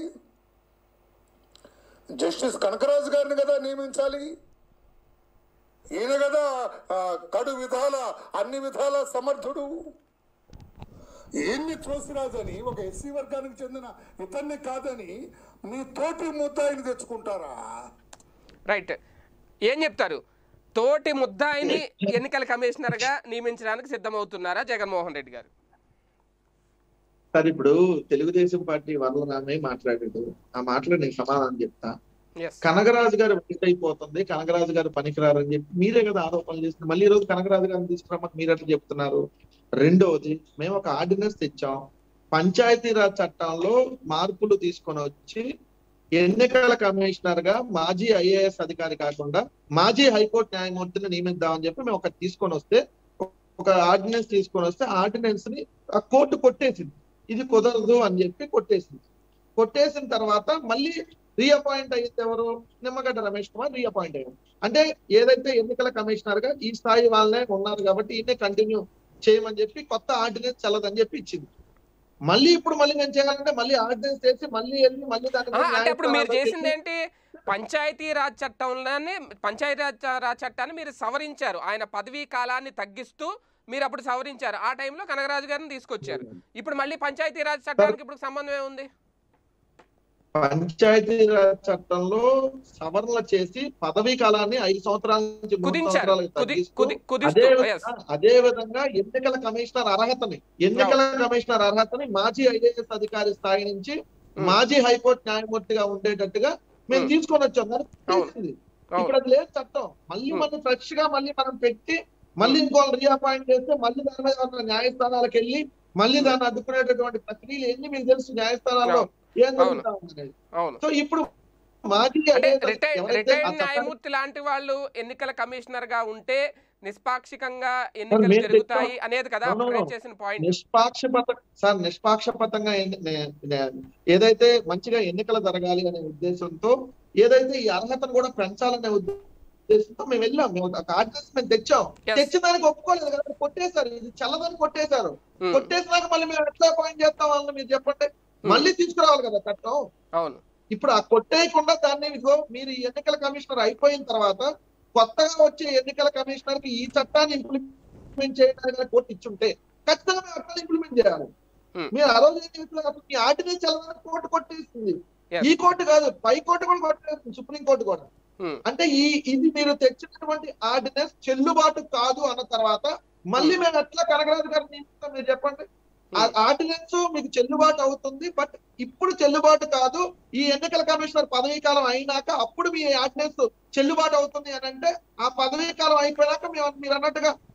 జస్టిస్ కనకరాజు గారిని కదా నియమించాలి ఈయన కదా ఆ, కడు విధాల అన్ని విధాల సమర్థుడు ఎన్ని త్రోసిరాజని ఒక ఎస్సీ వర్గానికి చెందిన ఇతన్ని కాదని మీ తోటి ముద్దాయిని తెచ్చుకుంటారా రైట్ ఏం చెప్తారు తోటి ముద్దాయిని ఎన్నికల కమిషనర్గా నియమించడానికి సిద్ధమవుతున్నారా జగన్మోహన్ రెడ్డి గారు సార్ ఇప్పుడు తెలుగుదేశం పార్టీ వరలరామే మాట్లాడాడు ఆ మాటలో నేను సమాధానం చెప్తా ఎస్ కనగరాజు గారు వెయిట్ అయిపోతుంది కనగరాజు గారు పనికిరారని చెప్పి మీరే కదా ఆరోపణలు చేస్తున్నారు మళ్ళీ ఈ రోజు కనగరాజు గారిని తీసుకురామని మీరు అట్లా చెప్తున్నారు రెండవది మేము ఒక ఆర్డినెన్స్ తెచ్చాం పంచాయతీరాజ్ చట్టంలో మార్పులు తీసుకొని వచ్చి ఎన్నికల కమిషనర్ గా మాజీ ఐఏఎస్ అధికారి కాకుండా మాజీ హైకోర్టు న్యాయమూర్తిని నియమిద్దామని చెప్పి మేము ఒకటి తీసుకొని వస్తే ఒక ఆర్డినెన్స్ తీసుకొని వస్తే ఆర్డినెన్స్ ని ఆ కోర్టు కొట్టేసింది ఇది కుదరదు అని చెప్పి కొట్టేసింది కొట్టేసిన తర్వాత మళ్ళీ రీఅపాయింట్ అయ్యింది ఎవరు నిమ్మగడ్డ రమేష్ కుమార్ రీఅపాయింట్ అయ్యారు అంటే ఏదైతే ఎన్నికల కమిషనర్ గా ఈ స్థాయి వాళ్ళనే ఉన్నారు కాబట్టి ఈయనే కంటిన్యూ చేయమని చెప్పి కొత్త ఆర్డినెన్స్ చల్లదని చెప్పి ఇచ్చింది మళ్ళీ ఇప్పుడు మళ్ళీ నేను చేయాలంటే మళ్ళీ ఆర్డినెన్స్ చేసి మళ్ళీ వెళ్ళి మళ్ళీ దాని ఆ, అంటే ఇప్పుడు మీరు న్యాయస్థానాల్లో చేసింది ఏంటి పంచాయతీ రాజ్ చట్టంలోనే పంచాయతీ రాజ్ రాజ్ చట్టాన్ని మీరు సవరించారు ఆయన పదవీ కాలాన్ని తగ్గిస్తూ మీరు అప్పుడు సవరించారు ఆ టైంలో కనగరాజు గారిని తీసుకొచ్చారు ఇప్పుడు మళ్ళీ పంచాయతీ రాజ్ చట్టానికి ఇప్పుడు సంబంధం ఏముంది పంచాయతీరాజ్ చట్టంలో సవరణలు చేసి పదవీ కాలాన్ని ఐదు సంవత్సరాల నుంచి మూడు కుదించారు సంవత్సరాలకు కుది తగ్గిస్తూ కుది కుదిస్తూ అదే yes. విధంగా అదే విధంగా ఎన్నికల కమిషనర్ అర్హతని ఎన్నికల కమిషనర్ అర్హతని మాజీ ఐఏఎస్ అధికారి స్థాయి నుంచి Hmm. మాజీ హైకోర్టు న్యాయమూర్తిగా ఉండేటట్టుగా మేము Hmm. తీసుకొని వచ్చాం దానికి అవును. తెలిసింది. అవును ఇప్పుడు అది లేదు చట్టం మళ్ళీ Hmm. మనం ఫ్రెష్ గా మళ్ళీ మనం పెట్టి మళ్ళీ ఇంకో రీఅపాయింట్ చేస్తే మళ్ళీ దాని మీద ఉన్న న్యాయస్థానాలకు వెళ్ళి మళ్ళీ దాన్ని అడ్డుకునేటటువంటి ప్రక్రియలు ఎన్ని మీకు తెలుసు న్యాయస్థానాల్లో ఏం జరుగుతా ఉందనేది అవును సో ఇప్పుడు మాజీ అంటే IAS రిటైర్డ్ ఎవరైతే ఆ రిటైర్డ్ చట్టాన్ని న్యాయమూర్తి లాంటి వాళ్ళు ఎన్నికల కమిషనర్ గా ఉంటే నిష్పాక్షికంగా ఎన్నికలు మేము జరుగుతాయి తెచ్చాం. అనేది కదా No, no, అప్పుడు no. రైట్ చేసిన పాయింట్ నిష్పాక్షపాత సార్ నిష్పాక్షపాతంగా ఎన్ని- నే- నే- ఏదైతే మంచిగా ఎన్నికలు జరగాలి అనే ఉద్దేశంతో ఏదైతే ఈ అర్హతను కూడా పెంచాలనే ఉద్దేశంతో మేము వెళ్ళాం మేము ఒక ఆర్డినెన్స్ మేము తెచ్చాం Yes. తెచ్చిన దానికి ఒప్పుకోలేదు కదా కొట్టేశారు ఇది చల్లదని కొట్టేశారు కొట్టేసినాక మళ్ళీ మేము ఎట్లా అపాయింట్ చేస్తాం వాళ్ళని మీరు చెప్పండి మళ్ళీ తీసుకురావాలి కదా చట్టం అవును ఇప్పుడు ఆ కొట్టేయకుండా దాన్ని ఇదిగో మీరు ఈ ఎన్నికల కమిషనర్ అయిపోయిన తర్వాత కొత్తగా వచ్చే ఎన్నికల కమిషనర్ కి ఈ చట్టాన్ని ఇంప్లిమెంట్ చేయడానికి కోర్టు ఇచ్చుంటే ఖచ్చితంగా మేము అట్లా ఇంప్లిమెంట్ చేయాలి Hmm. మీరు ఆ రోజు ఏం చేస్తున్నారు అప్పుడు మీ ఆర్డినెన్స్ చదవడానికి కోర్టు కొట్టేస్తుంది Yes. ఈ కోర్టు కాదు పై కోర్టు కూడా కొట్టేస్తుంది సుప్రీం కోర్టు కూడా Hmm. అంటే ఈ ఇది మీరు తెచ్చినటువంటి ఆర్డినెన్స్ చెల్లుబాటు కాదు అన్న తర్వాత మళ్ళీ మేము ఎట్లా కనగరాజు గారిని నియమిస్తాం మీరు చెప్పండి ఆ ఆర్డినెన్స్ మీకు చెల్లుబాటు అవుతుంది బట్ ఇప్పుడు చెల్లుబాటు కాదు ఈ ఎన్నికల కమిషనర్ పదవీ కాలం అయినాక అప్పుడు మీ ఆర్డినెన్స్ చెల్లుబాటు అవుతుంది అని అంటే ఆ పదవీ కాలం అయిపోయినాక మేము మీరు అన్నట్టుగా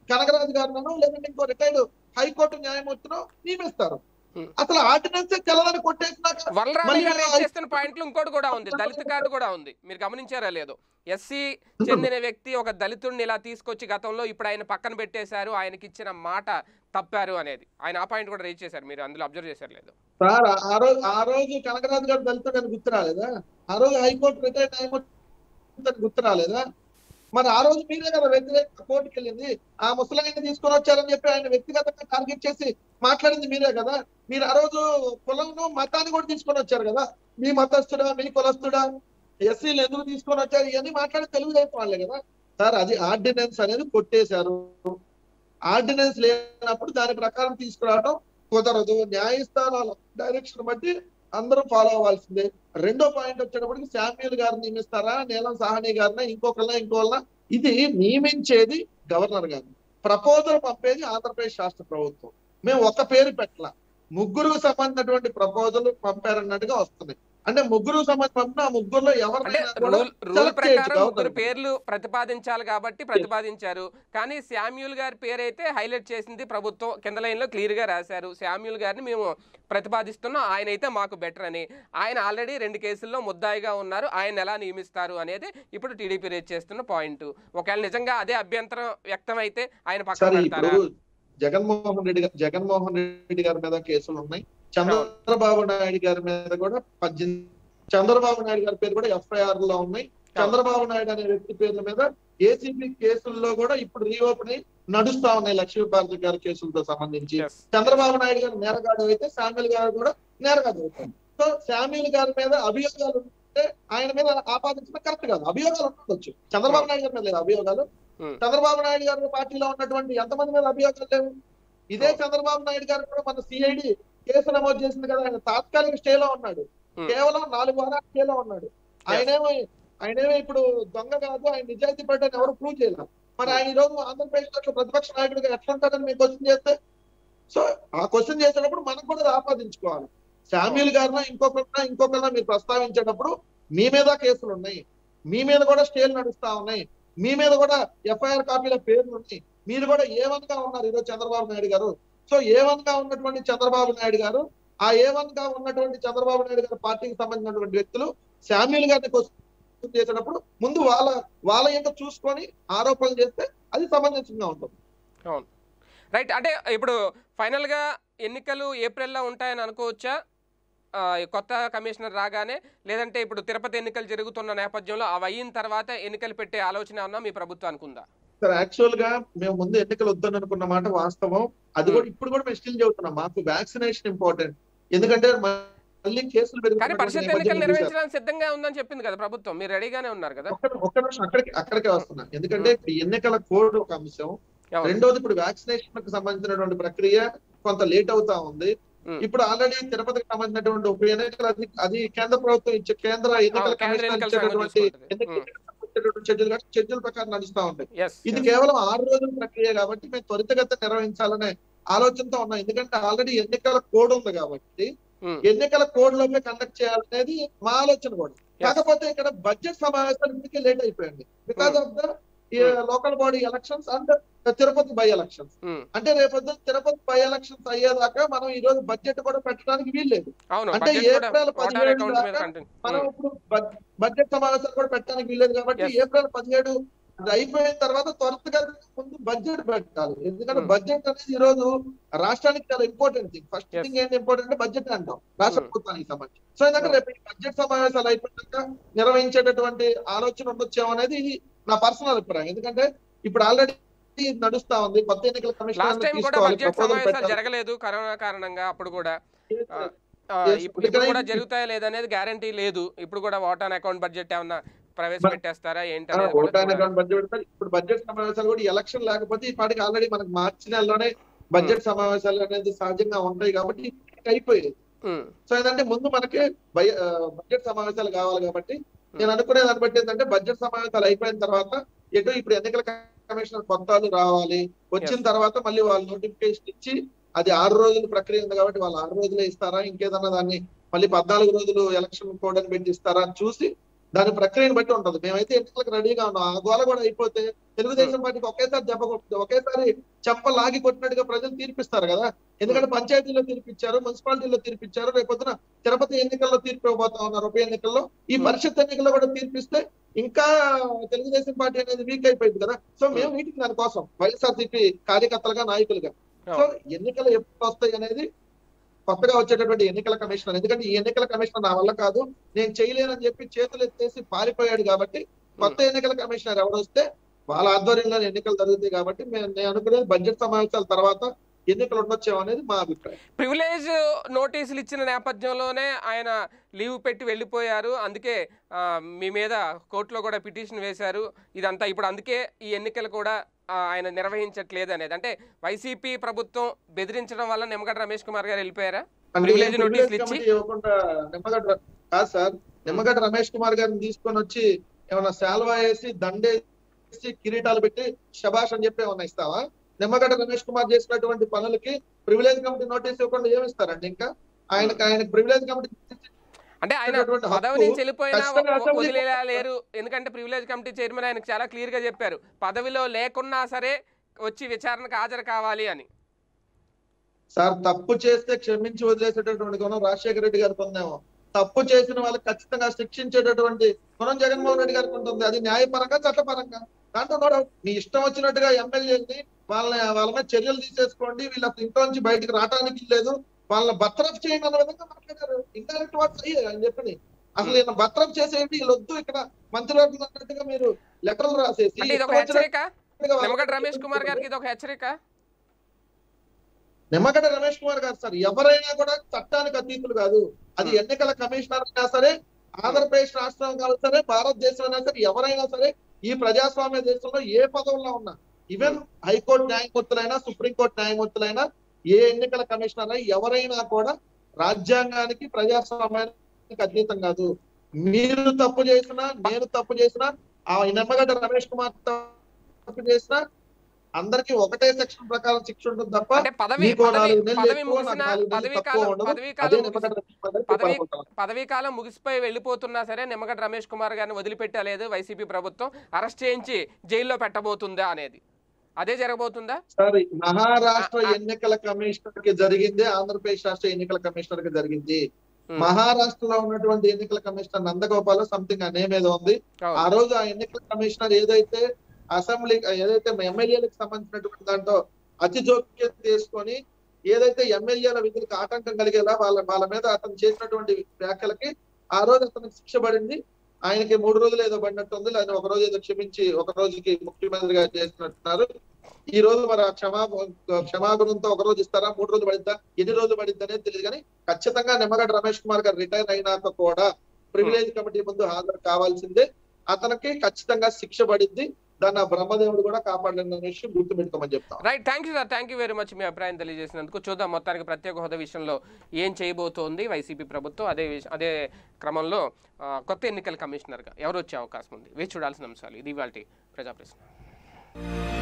కనగరాజు గారినో లేదంటే ఇంకో రిటైర్డ్ హైకోర్టు న్యాయమూర్తినో నియమిస్తారు Hmm. అసలు ఆర్డినెన్స్ చెల్లదని కొట్టేసినాక వరలరామయ్య మళ్ళీ గారు రేజ్ ఆ- చేస్తున్న పాయింట్లు ఇంకోటి కూడా ఉంది దళిత కార్డు కూడా ఉంది మీరు గమనించారా లేదు ఎస్సీ చెందిన వ్యక్తి ఒక దళితుడిని ఇలా తీసుకొచ్చి గతంలో ఇప్పుడు ఆయన పక్కన పెట్టేశారు ఆయనకి ఇచ్చిన మాట తప్పారు అనేది ఆయన ఆ పాయింట్ కూడా రేజ్ చేశారు మీరు అందులో అబ్జర్వ్ చేశారు లేదు సార్ ఆ రోజు ఆ రోజు కనకరాజు గారు దళితుడు అని గుర్తు రాలేదా ఆ రోజు హైకోర్టు రిటైర్డ్ న్యాయమూర్తి అని గుర్తు రాలేదా మరి ఆ రోజు మీరే కదా వ్యతిరేక కోర్టుకి వెళ్ళింది ఆ ముసలాయిని తీసుకొని వచ్చారని చెప్పి ఆయన వ్యక్తిగతంగా టార్గెట్ చేసి మాట్లాడింది మీరే కదా మీరు ఆ రోజు కులంను మతాన్ని కూడా తీసుకొని వచ్చారు కదా మీ మతస్థుడా మీ కులస్తుడా ఎస్సీలు ఎందుకు తీసుకొని వచ్చారు ఇవన్నీ మాట్లాడి తెలుగుదేశం వాళ్ళే కదా సార్ అది ఆర్డినెన్స్ అనేది కొట్టేశారు ఆర్డినెన్స్ లేనప్పుడు దాని ప్రకారం తీసుకురావడం కుదరదు న్యాయస్థానాల డైరెక్షన్ బట్టి అందరూ ఫాలో అవ్వాల్సిందే రెండో పాయింట్ వచ్చేటప్పటికి శామ్యుల్ గారు నియమిస్తారా నీలం సాహని గారిన ఇంకొకళ్ళ ఇంకోళ్ళ ఇది నియమించేది గవర్నర్ గారు ప్రపోజల్ పంపేది ఆంధ్రప్రదేశ్ రాష్ట్ర ప్రభుత్వం మేము ఒక పేరు పెట్టల ముగ్గురు సంబంధించినటువంటి ప్రపోజల్ పంపారన్నట్టుగా వస్తున్నాయి అంటే ముగ్గురు సంబంధించి పంపిన ఆ ముగ్గురులో అంటే ఎవరినైనా కూడా రూల్ రూల్ select చేయొచ్చు ప్రకారం ముగ్గురు governor. పేర్లు ప్రతిపాదించాలి కాబట్టి ప్రతిపాదించారు కానీ శామ్యూల్ గారి పేరు అయితే హైలైట్ చేసింది ప్రభుత్వం కింద లైన్లో క్లియర్గా రాశారు శామ్యూల్ గారిని మేము ప్రతిపాదిస్తున్నాం ఆయన అయితే మాకు బెటర్ అని ఆయన ఆల్రెడీ రెండు కేసుల్లో ముద్దాయిగా ఉన్నారు ఆయన ఎలా నియమిస్తారు అనేది ఇప్పుడు టీడీపీ రేజ్ చేస్తున్న పాయింట్ ఒకవేళ నిజంగా అదే అభ్యంతరం వ్యక్తం అయితే ఆయన పక్కన సరే ఇప్పుడు పెడతారా జగన్మోహన్ రెడ్డి గారు జగన్మోహన్ రెడ్డి గారి మీద కేసులు ఉన్నాయి చంద్రబాబు నాయుడు గారి మీద కూడా పద్దెనిమిది చంద్రబాబు నాయుడు గారి పేరు కూడా ఎఫ్ఐఆర్ లో ఉన్నాయి చంద్రబాబు నాయుడు అనే వ్యక్తి పేర్ల మీద ఏసీబీ కేసుల్లో కూడా ఇప్పుడు రీఓపెన్ అయి నడుస్తా ఉన్నాయి లక్ష్మీపార్వతి గారి కేసులతో సంబంధించి Yes. చంద్రబాబు నాయుడు గారు నేరగాడు అయితే శామ్యుల్ గారు కూడా నేరగాడు అవుతారు సో శామ్యుల్ గారి మీద అభియోగాలు ఉంటే ఆయన మీద ఆపాదించడం కరెక్ట్ కాదు అభియోగాలు ఉండొచ్చు చంద్రబాబు నాయుడు గారి మీద లేదు అభియోగాలు Hmm. చంద్రబాబు నాయుడు గారి పార్టీలో ఉన్నటువంటి ఎంతమంది మీద అభియోగాలు లేవు ఇదే Oh. చంద్రబాబు నాయుడు గారు కూడా మన సిఐడి కేసు నమోదు చేసింది కదా ఆయన తాత్కాలిక స్టేలో ఉన్నాడు Hmm. కేవలం నాలుగు వారాల స్టేలో ఉన్నాడు ఆయనేమో ఆయనేమో ఇప్పుడు దొంగ కాదు ఆయన నిజాయితీ పడ్డని ఎవరు ప్రూవ్ చేయలేదు మరి ఆయన ఈ రోజు ఆంధ్రప్రదేశ్ లో ప్రతిపక్ష నాయకుడిగా ఎట్లా ఉంటాడని మీరు క్వశ్చన్ చేస్తే సో ఆ క్వశ్చన్ చేసేటప్పుడు మనకు కూడా అది ఆపాదించుకోవాలి శామ్యుల్ గారిన ఇంకొకరిన ఇంకొకరిన మీరు ప్రస్తావించేటప్పుడు మీ మీద కేసులు ఉన్నాయి మీ మీద కూడా స్టేలు నడుస్తా ఉన్నాయి మీ మీద కూడా ఎఫ్ఐఆర్ కాపీల పేర్లు ఉన్నాయి మీరు కూడా ఏవన్ గా ఉన్నారు ఈరోజు చంద్రబాబు నాయుడు గారు సో ఏవన్ గా ఉన్నటువంటి చంద్రబాబు నాయుడు గారు ఆ ఏవన్ గా ఉన్నటువంటి చంద్రబాబు నాయుడు గారి పార్టీకి సంబంధించినటువంటి వ్యక్తులు శామ్యుల్ గారిని క్వశ్చన్ చేసేటప్పుడు ముందు వాళ్ళ వాళ్ళ యొక్క చూసుకొని ఆరోపణలు చేస్తే అది సమంజసంగా ఉంటుంది అవును రైట్ అంటే ఇప్పుడు ఫైనల్గా ఎన్నికలు ఏప్రిల్లో ఉంటాయని అనుకోవచ్చా ఆ, ఈ కొత్త కమిషనర్ రాగానే లేదంటే ఇప్పుడు తిరుపతి ఎన్నికలు జరుగుతున్న నేపథ్యంలో అవి అయిన తర్వాత ఎన్నికలు పెట్టే ఆలోచన ఉన్నా మీ ప్రభుత్వానికి ఉందా సార్ యాక్చువల్ గా మేము ముందు ఎన్నికలు వద్దని అనుకున్న మాట వాస్తవం అది కూడా ఇప్పుడు కూడా మేము స్టిల్ చెబుతున్నాం మాకు వ్యాక్సినేషన్ ఇంపార్టెంట్ ఎందుకంటే మళ్ళీ కేసులు కానీ పెరుగుతున్నటువంటి పరిషత్ ఎన్నికలు నేపథ్యంలో చూశారు. నిర్వహించడానికి సిద్ధంగా ఉందని చెప్పింది కదా ప్రభుత్వం మీరు రెడీగానే ఉన్నారు కదా ఒక్క ఒక్క నిమిషం అక్కడికి అక్కడికే వస్తున్నా ఎందుకంటే ఇప్పుడు ఎన్నికల కోడ్ ఒక అంశం అవును. రెండోది ఇప్పుడు వ్యాక్సినేషన్ కి సంబంధించినటువంటి ప్రక్రియ కొంత లేట్ అవుతా ఉంది ఉమ్. ఇప్పుడు ఆల్రెడీ తిరుపతికి సంబంధించినటువంటి ఉప ఎన్నికలు అది అది కేంద్ర ప్రభుత్వం ఇచ్చే కేంద్ర ఎన్నికల అవును, కేంద్ర కమిషన్ ఎన్నికల సంఘం ఇచ్చేటటువంటి చూసుకుంటుంది. ఎన్నికలకు సంబంధించినటువంటి షెడ్యూల్ కాబట్టి షెడ్యూల్ ప్రకారం నడుస్తా ఉంటాయి ఎస్ ఇది కేవలం ఆరు రోజుల ప్రక్రియ కాబట్టి మేము త్వరితగతిన నిర్వహించాలనే ఆలోచనతో ఉన్నాం ఎందుకంటే ఆల్రెడీ ఎన్నికల కోడ్ ఉంది కాబట్టి ఎన్నికల కోడ్ లోపే కండక్ట్ చేయాలనేది మా ఆలోచన కూడా కాకపోతే ఇక్కడ బడ్జెట్ సమావేశాలు ఇందుకే లేట్ అయిపోయింది because of the local body elections and Tirupati by elections అంటే రేపొద్దు తిరుపతి బై ఎలక్షన్స్ అయ్యేదాకా మనం ఈ రోజు బడ్జెట్ కూడా పెట్టడానికి వీల్లేదు అవును అంటే బడ్జెట్ కూడా ఏప్రిల్ ఓటర్ పదిహేడు అకౌంట్ మీద దాకా కంటిన్యూ మనం ఇప్పుడు బడ్- బడ్జెట్ సమావేశాలు కూడా పెట్టడానికి వీల్లేదు కాబట్టి Yes. ఏప్రిల్ పదిహేడు అది అయిపోయిన తర్వాత త్వరగా ముందు బడ్జెట్ పెట్టాలి ఎందుకంటే Hmm. బడ్జెట్ అనేది ఈ రోజు రాష్ట్రానికి చాలా important thing first Yes. Thing ఏంటి ఇంపార్టెంట్ అంటే బడ్జెట్ అంటాం రాష్ట్ర Hmm. ప్రభుత్వానికి సంబంధించి సో ఎందుకంటే రేపు ఈ బడ్జెట్ సమావేశాలు అయిపోయాక నిర్వహించేటటువంటి ఆలోచన ఉండొచ్చేమో అనేది ఇది నా పర్సనల్ అభిప్రాయం ఎందుకంటే ఇప్పుడు ఆల్రెడీ నడుస్తా ఉంది కొత్త ఎన్నికల లాస్ట్ టైం కూడా కమిషన్ బడ్జెట్ సమావేశాలు జరగలేదు కరోనా కారణంగా అప్పుడు కూడా ఆ, ఆ, Yes, ఇప్పుడు ఇప్పుడు కూడా ఇక్కడ జరుగుతాయా లేదనేది గ్యారంటీ లేదు ఇప్పుడు కూడా ఓటాన్ అకౌంట్ బడ్జెట్ ఏమన్నా ప్రవేశపెట్టేస్తారా ఏంటి అనేది కూడా ఓటాన్ చూడాలి. అకౌంట్ బడ్జెట్ పెడతారు ఇప్పుడు బడ్జెట్ సమావేశాలు కూడా ఎలక్షన్ లేకపోతే ఈ పాటికి ఆల్రెడీ మనకు మార్చి నెలలోనే బడ్జెట్ సమావేశాలు అనేది సహజంగా ఉంటాయి కాబట్టి ఇప్పటికి అయిపోయేది ఉమ్, సో ఏంటంటే ముందు మనకి బయ- ఆ, బడ్జెట్ సమావేశాలు కావాలి కాబట్టి నేను అనుకునే దాన్ని బట్టి ఏంటంటే బడ్జెట్ సమావేశాలు అయిపోయిన తర్వాత ఎటు ఇప్పుడు ఎన్నికల కమిషనర్ కొత్త వాళ్ళు రావాలి వచ్చిన తర్వాత మళ్ళీ వాళ్ళు నోటిఫికేషన్ ఇచ్చి అది ఆరు రోజుల ప్రక్రియ ఉంది కాబట్టి వాళ్ళు ఆరు రోజులే ఇస్తారా ఇంకేదన్నా దాన్ని మళ్ళీ పద్నాలుగు రోజులు ఎలక్షన్ కోడ్ అని పెట్టి ఇస్తారా అని చూసి దాని ప్రక్రియను బట్టి ఉంటది మేమైతే ఎన్నికలకు రెడీగా ఉన్నాం ఆ గోల కూడా అయిపోతే తెలుగుదేశం పార్టీకి ఒకేసారి దెబ్బ కొట్టుతుంది ఒకేసారి చెప్ప లాగి కొట్టినట్టుగా ప్రజలు తీర్పిస్తారు కదా ఎందుకంటే పంచాయతీలో తీర్పిచ్చారు మున్సిపాలిటీలో తీర్పిచ్చారు రేపొద్దున తిరుపతి ఎన్నికల్లో తీర్పు ఇవ్వబోతా ఉన్నారు ఉప ఎన్నికల్లో ఈ Hmm. పరిషత్ ఎన్నికల్లో కూడా తీర్పిస్తే ఇంకా తెలుగుదేశం పార్టీ అనేది వీక్ అయిపోయింది కదా సో మేము వీటికి దానికోసం వైఎస్ఆర్సీపీ కార్యకర్తలుగా నాయకులుగా సో ఎన్నికలు ఎప్పుడు వస్తాయి అనేది కొత్తగా వచ్చేటటువంటి ఎన్నికల కమిషనర్ ఎందుకంటే ఈ ఎన్నికల కమిషనర్ నా వల్ల కాదు నేను చేయలేనని చెప్పి చేతులు ఎత్తేసి పారిపోయాడు కాబట్టి కొత్త ఎన్నికల కమిషనర్ ఎవరు వస్తే వాళ్ళ ఆధ్వర్యంలో ఎన్నికలు జరుగుతాయి కాబట్టి మేము నేను అనుకునేది బడ్జెట్ సమావేశాల తర్వాత ఎన్నికలు ఉండొచ్చేమో అనేది మా అభిప్రాయం ప్రివిలేజ్ నోటీసులు ఇచ్చిన నేపథ్యంలోనే ఆయన లీవ్ పెట్టి వెళ్ళిపోయారు అందుకే ఆ, మీ మీద కోర్టులో కూడా పిటిషన్ వేశారు ఇదంతా ఇప్పుడు అందుకే ఈ ఎన్నికలు కూడా ఆ, ఆయన నిర్వహించట్లేదు అనేది అంటే వైసీపీ ప్రభుత్వం బెదిరించడం వల్ల నిమ్మగడ్డ రమేష్ కుమార్ గారు వెళ్ళిపోయారా అంటే Privilege ఏం notice privilege ఇచ్చి? committee ఇవ్వకుండా నిమ్మగడ్డ కాదు సార్ నిమ్మగడ్డ రమేష్ కుమార్ గారిని తీసుకొని వచ్చి ఏమన్నా శాల్వా వేసి దండేసి కిరీటాలు పెట్టి శబాష్ అని చెప్పి ఏమన్నా ఇస్తావా నిమ్మగడ్డ రమేష్ కుమార్ చేసినటువంటి పనులకి ప్రివిలేజ్ కమిటీ నోటీస్ ఇవ్వకుండా ఏమి ఇస్తారండి ఇంకా ఆయనకి ఆయన ప్రివిలేజ్ కమిటీ అంటే ఆయన ఇచ్చినటువంటి హక్కు పదవి నుంచి వెళ్ళిపోయినా ఖచ్చితంగా వ- అసెంబ్లీ వదిలేలా లేరు ఎందుకంటే ప్రివిలేజ్ కమిటీ చైర్మన్ ఆయనకు చాలా క్లియర్ గా చెప్పారు పదవిలో లేకున్నా సరే వచ్చి విచారణకు హాజరు కావాలి అని సార్ తప్పు చేస్తే క్షమించి వదిలేసేటటువంటి గుణం రాజశేఖర రెడ్డి గారికి ఉందేమో తప్పు చేసిన వాళ్ళకి ఖచ్చితంగా శిక్షించేటటువంటి గుణం జగన్మోహన్ రెడ్డి గారికి ఉంటుంది అది న్యాయపరంగా చట్టపరంగా దాంట్లో కూడా మీ ఇష్టం వచ్చినట్టుగా ఎమ్మెల్యేని వాళ్ళని వాళ్ళ మీద చర్యలు తీసేసుకోండి వీళ్ళ ఇంట్లో నుంచి బయటకు రావడానికి లేదు వాళ్ళని బత్రఫ్ చేయండి అన్న విధంగా మాట్లాడారు ఇండైరెక్ట్ వర్డ్స్ అయ్యాయి ఆయన చెప్పని అసలు ఈయన బత్రఫ్ చేసేయండి వీళ్ళొద్దు ఇక్కడ మంత్రివర్గం అన్నట్టుగా మీరు లెటర్లు రాసేసి అంటే ఇది ఒక ఇష్టం హెచ్చరిక వచ్చినట్టుగా వాళ్ళకి నిమ్మగడ్డ రమేష్ కుమార్ గారికి ఇది ఒక హెచ్చరిక నిమ్మగడ్డ రమేష్ కుమార్ గారు సార్ ఎవరైనా కూడా చట్టానికి అతీతులు కాదు అది Hmm. ఎన్నికల కమిషనర్ అయినా సరే ఆంధ్రప్రదేశ్ రాష్ట్రం కాదు సరే భారతదేశం అయినా సరే ఎవరైనా సరే ఈ ప్రజాస్వామ్య దేశంలో ఏ పదవుల్లో ఉన్నా ఈవెన్ హైకోర్టు న్యాయమూర్తులైనా సుప్రీంకోర్టు న్యాయమూర్తులైనా ఏ ఎన్నికల కమిషనర్ అయినా ఎవరైనా కూడా రాజ్యాంగానికి ప్రజాస్వామ్యానికి అతీతం కాదు మీరు తప్పు చేసినా నేను తప్పు చేసినా ఆ నిమ్మగడ్డ రమేష్ కుమార్ తప్పు చేసినా అందరికీ ఒకటే సెక్షన్ ప్రకారం శిక్ష ఉంటుంది తప్ప అంటే పదవి నీకో పదవి నాలుగు నెలలు పదవి ఎక్కువ, నాకు ముగిసిన నాలుగు నెలలు పదవీ తక్కువ కాలం ఉండదు. పదవీ అదే కాలం నిమ్మగడ్డ ముగిసి- రమేష్ కుమార్ గారికి పదవి చెప్పాలనుకుంటున్నాను. పదవీ కాలం ముగిసిపోయి వెళ్ళిపోతున్నా సరే నిమ్మగడ్డ రమేష్ కుమార్ గారిని వదిలిపెట్టలేదు వైసీపీ ప్రభుత్వం అరెస్ట్ చేయించి జైల్లో పెట్టబోతుందా అనేది అదే జరగబోతుందా సార్ మహారాష్ట్ర ఆ, ఆ. ఎన్నికల కమిషనర్ కి జరిగింది ఆంధ్రప్రదేశ్ రాష్ట్ర ఎన్నికల కమిషనర్ కి జరిగింది Hmm. మహారాష్ట్రలో ఉన్నటువంటి ఎన్నికల కమిషనర్ నందగోపాల్ సంథింగ్ అనే మీద ఉంది అవును. ఆ రోజు ఆ ఎన్నికల కమిషనర్ ఏదైతే అసెంబ్లీ ఏదైతే ఎమ్మెల్యేలకు సంబంధించినటువంటి దాంట్లో అతి జోక్యం తీసుకొని ఏదైతే ఎమ్మెల్యేల విధులకు ఆటంకం కలిగేలా వాళ్ళ వాళ్ళ మీద అతను చేసినటువంటి వ్యాఖ్యలకి ఆ రోజు అతనికి శిక్ష పడింది ఆయనకి మూడు రోజులు ఏదో పడినట్టుంది లేదా ఒక రోజు ఏదో క్షమించి ఒక రోజుకి ముఖ్యమంత్రిగా చేసినట్టున్నారు ఈ రోజు మరి ఆ క్షమా క్షమాగుణంతో ఒక రోజు ఇస్తారా మూడు రోజులు పడిద్దా ఎన్ని రోజులు పడిద్దా అనేది తెలియదు కానీ ఖచ్చితంగా నిమ్మగడ్డ రమేష్ కుమార్ గారు రిటైర్ అయినాక కూడా ప్రివిలేజ్ కమిటీ ముందు హాజరు కావాల్సిందే అతనికి ఖచ్చితంగా శిక్ష పడిద్ది దాన్ని ఆ బ్రహ్మదేవుడు కూడా కాపాడలేని విషయం గుర్తుపెట్టుకోమని చెప్తాం right thank you sir thank you very much మీ అభిప్రాయం తెలియజేసినందుకు చూద్దాం మొత్తానికి ప్రత్యేక హోదా విషయంలో ఏం చేయబోతోంది వైసీపీ ప్రభుత్వం అదే విష- అదే క్రమంలో ఆ, కొత్త ఎన్నికల కమిషనర్గా ఎవరు వచ్చే అవకాశం ఉంది వేచి చూడాల్సిన అంశాలు ఇది ఇవాళ ప్రజా ప్రశ్న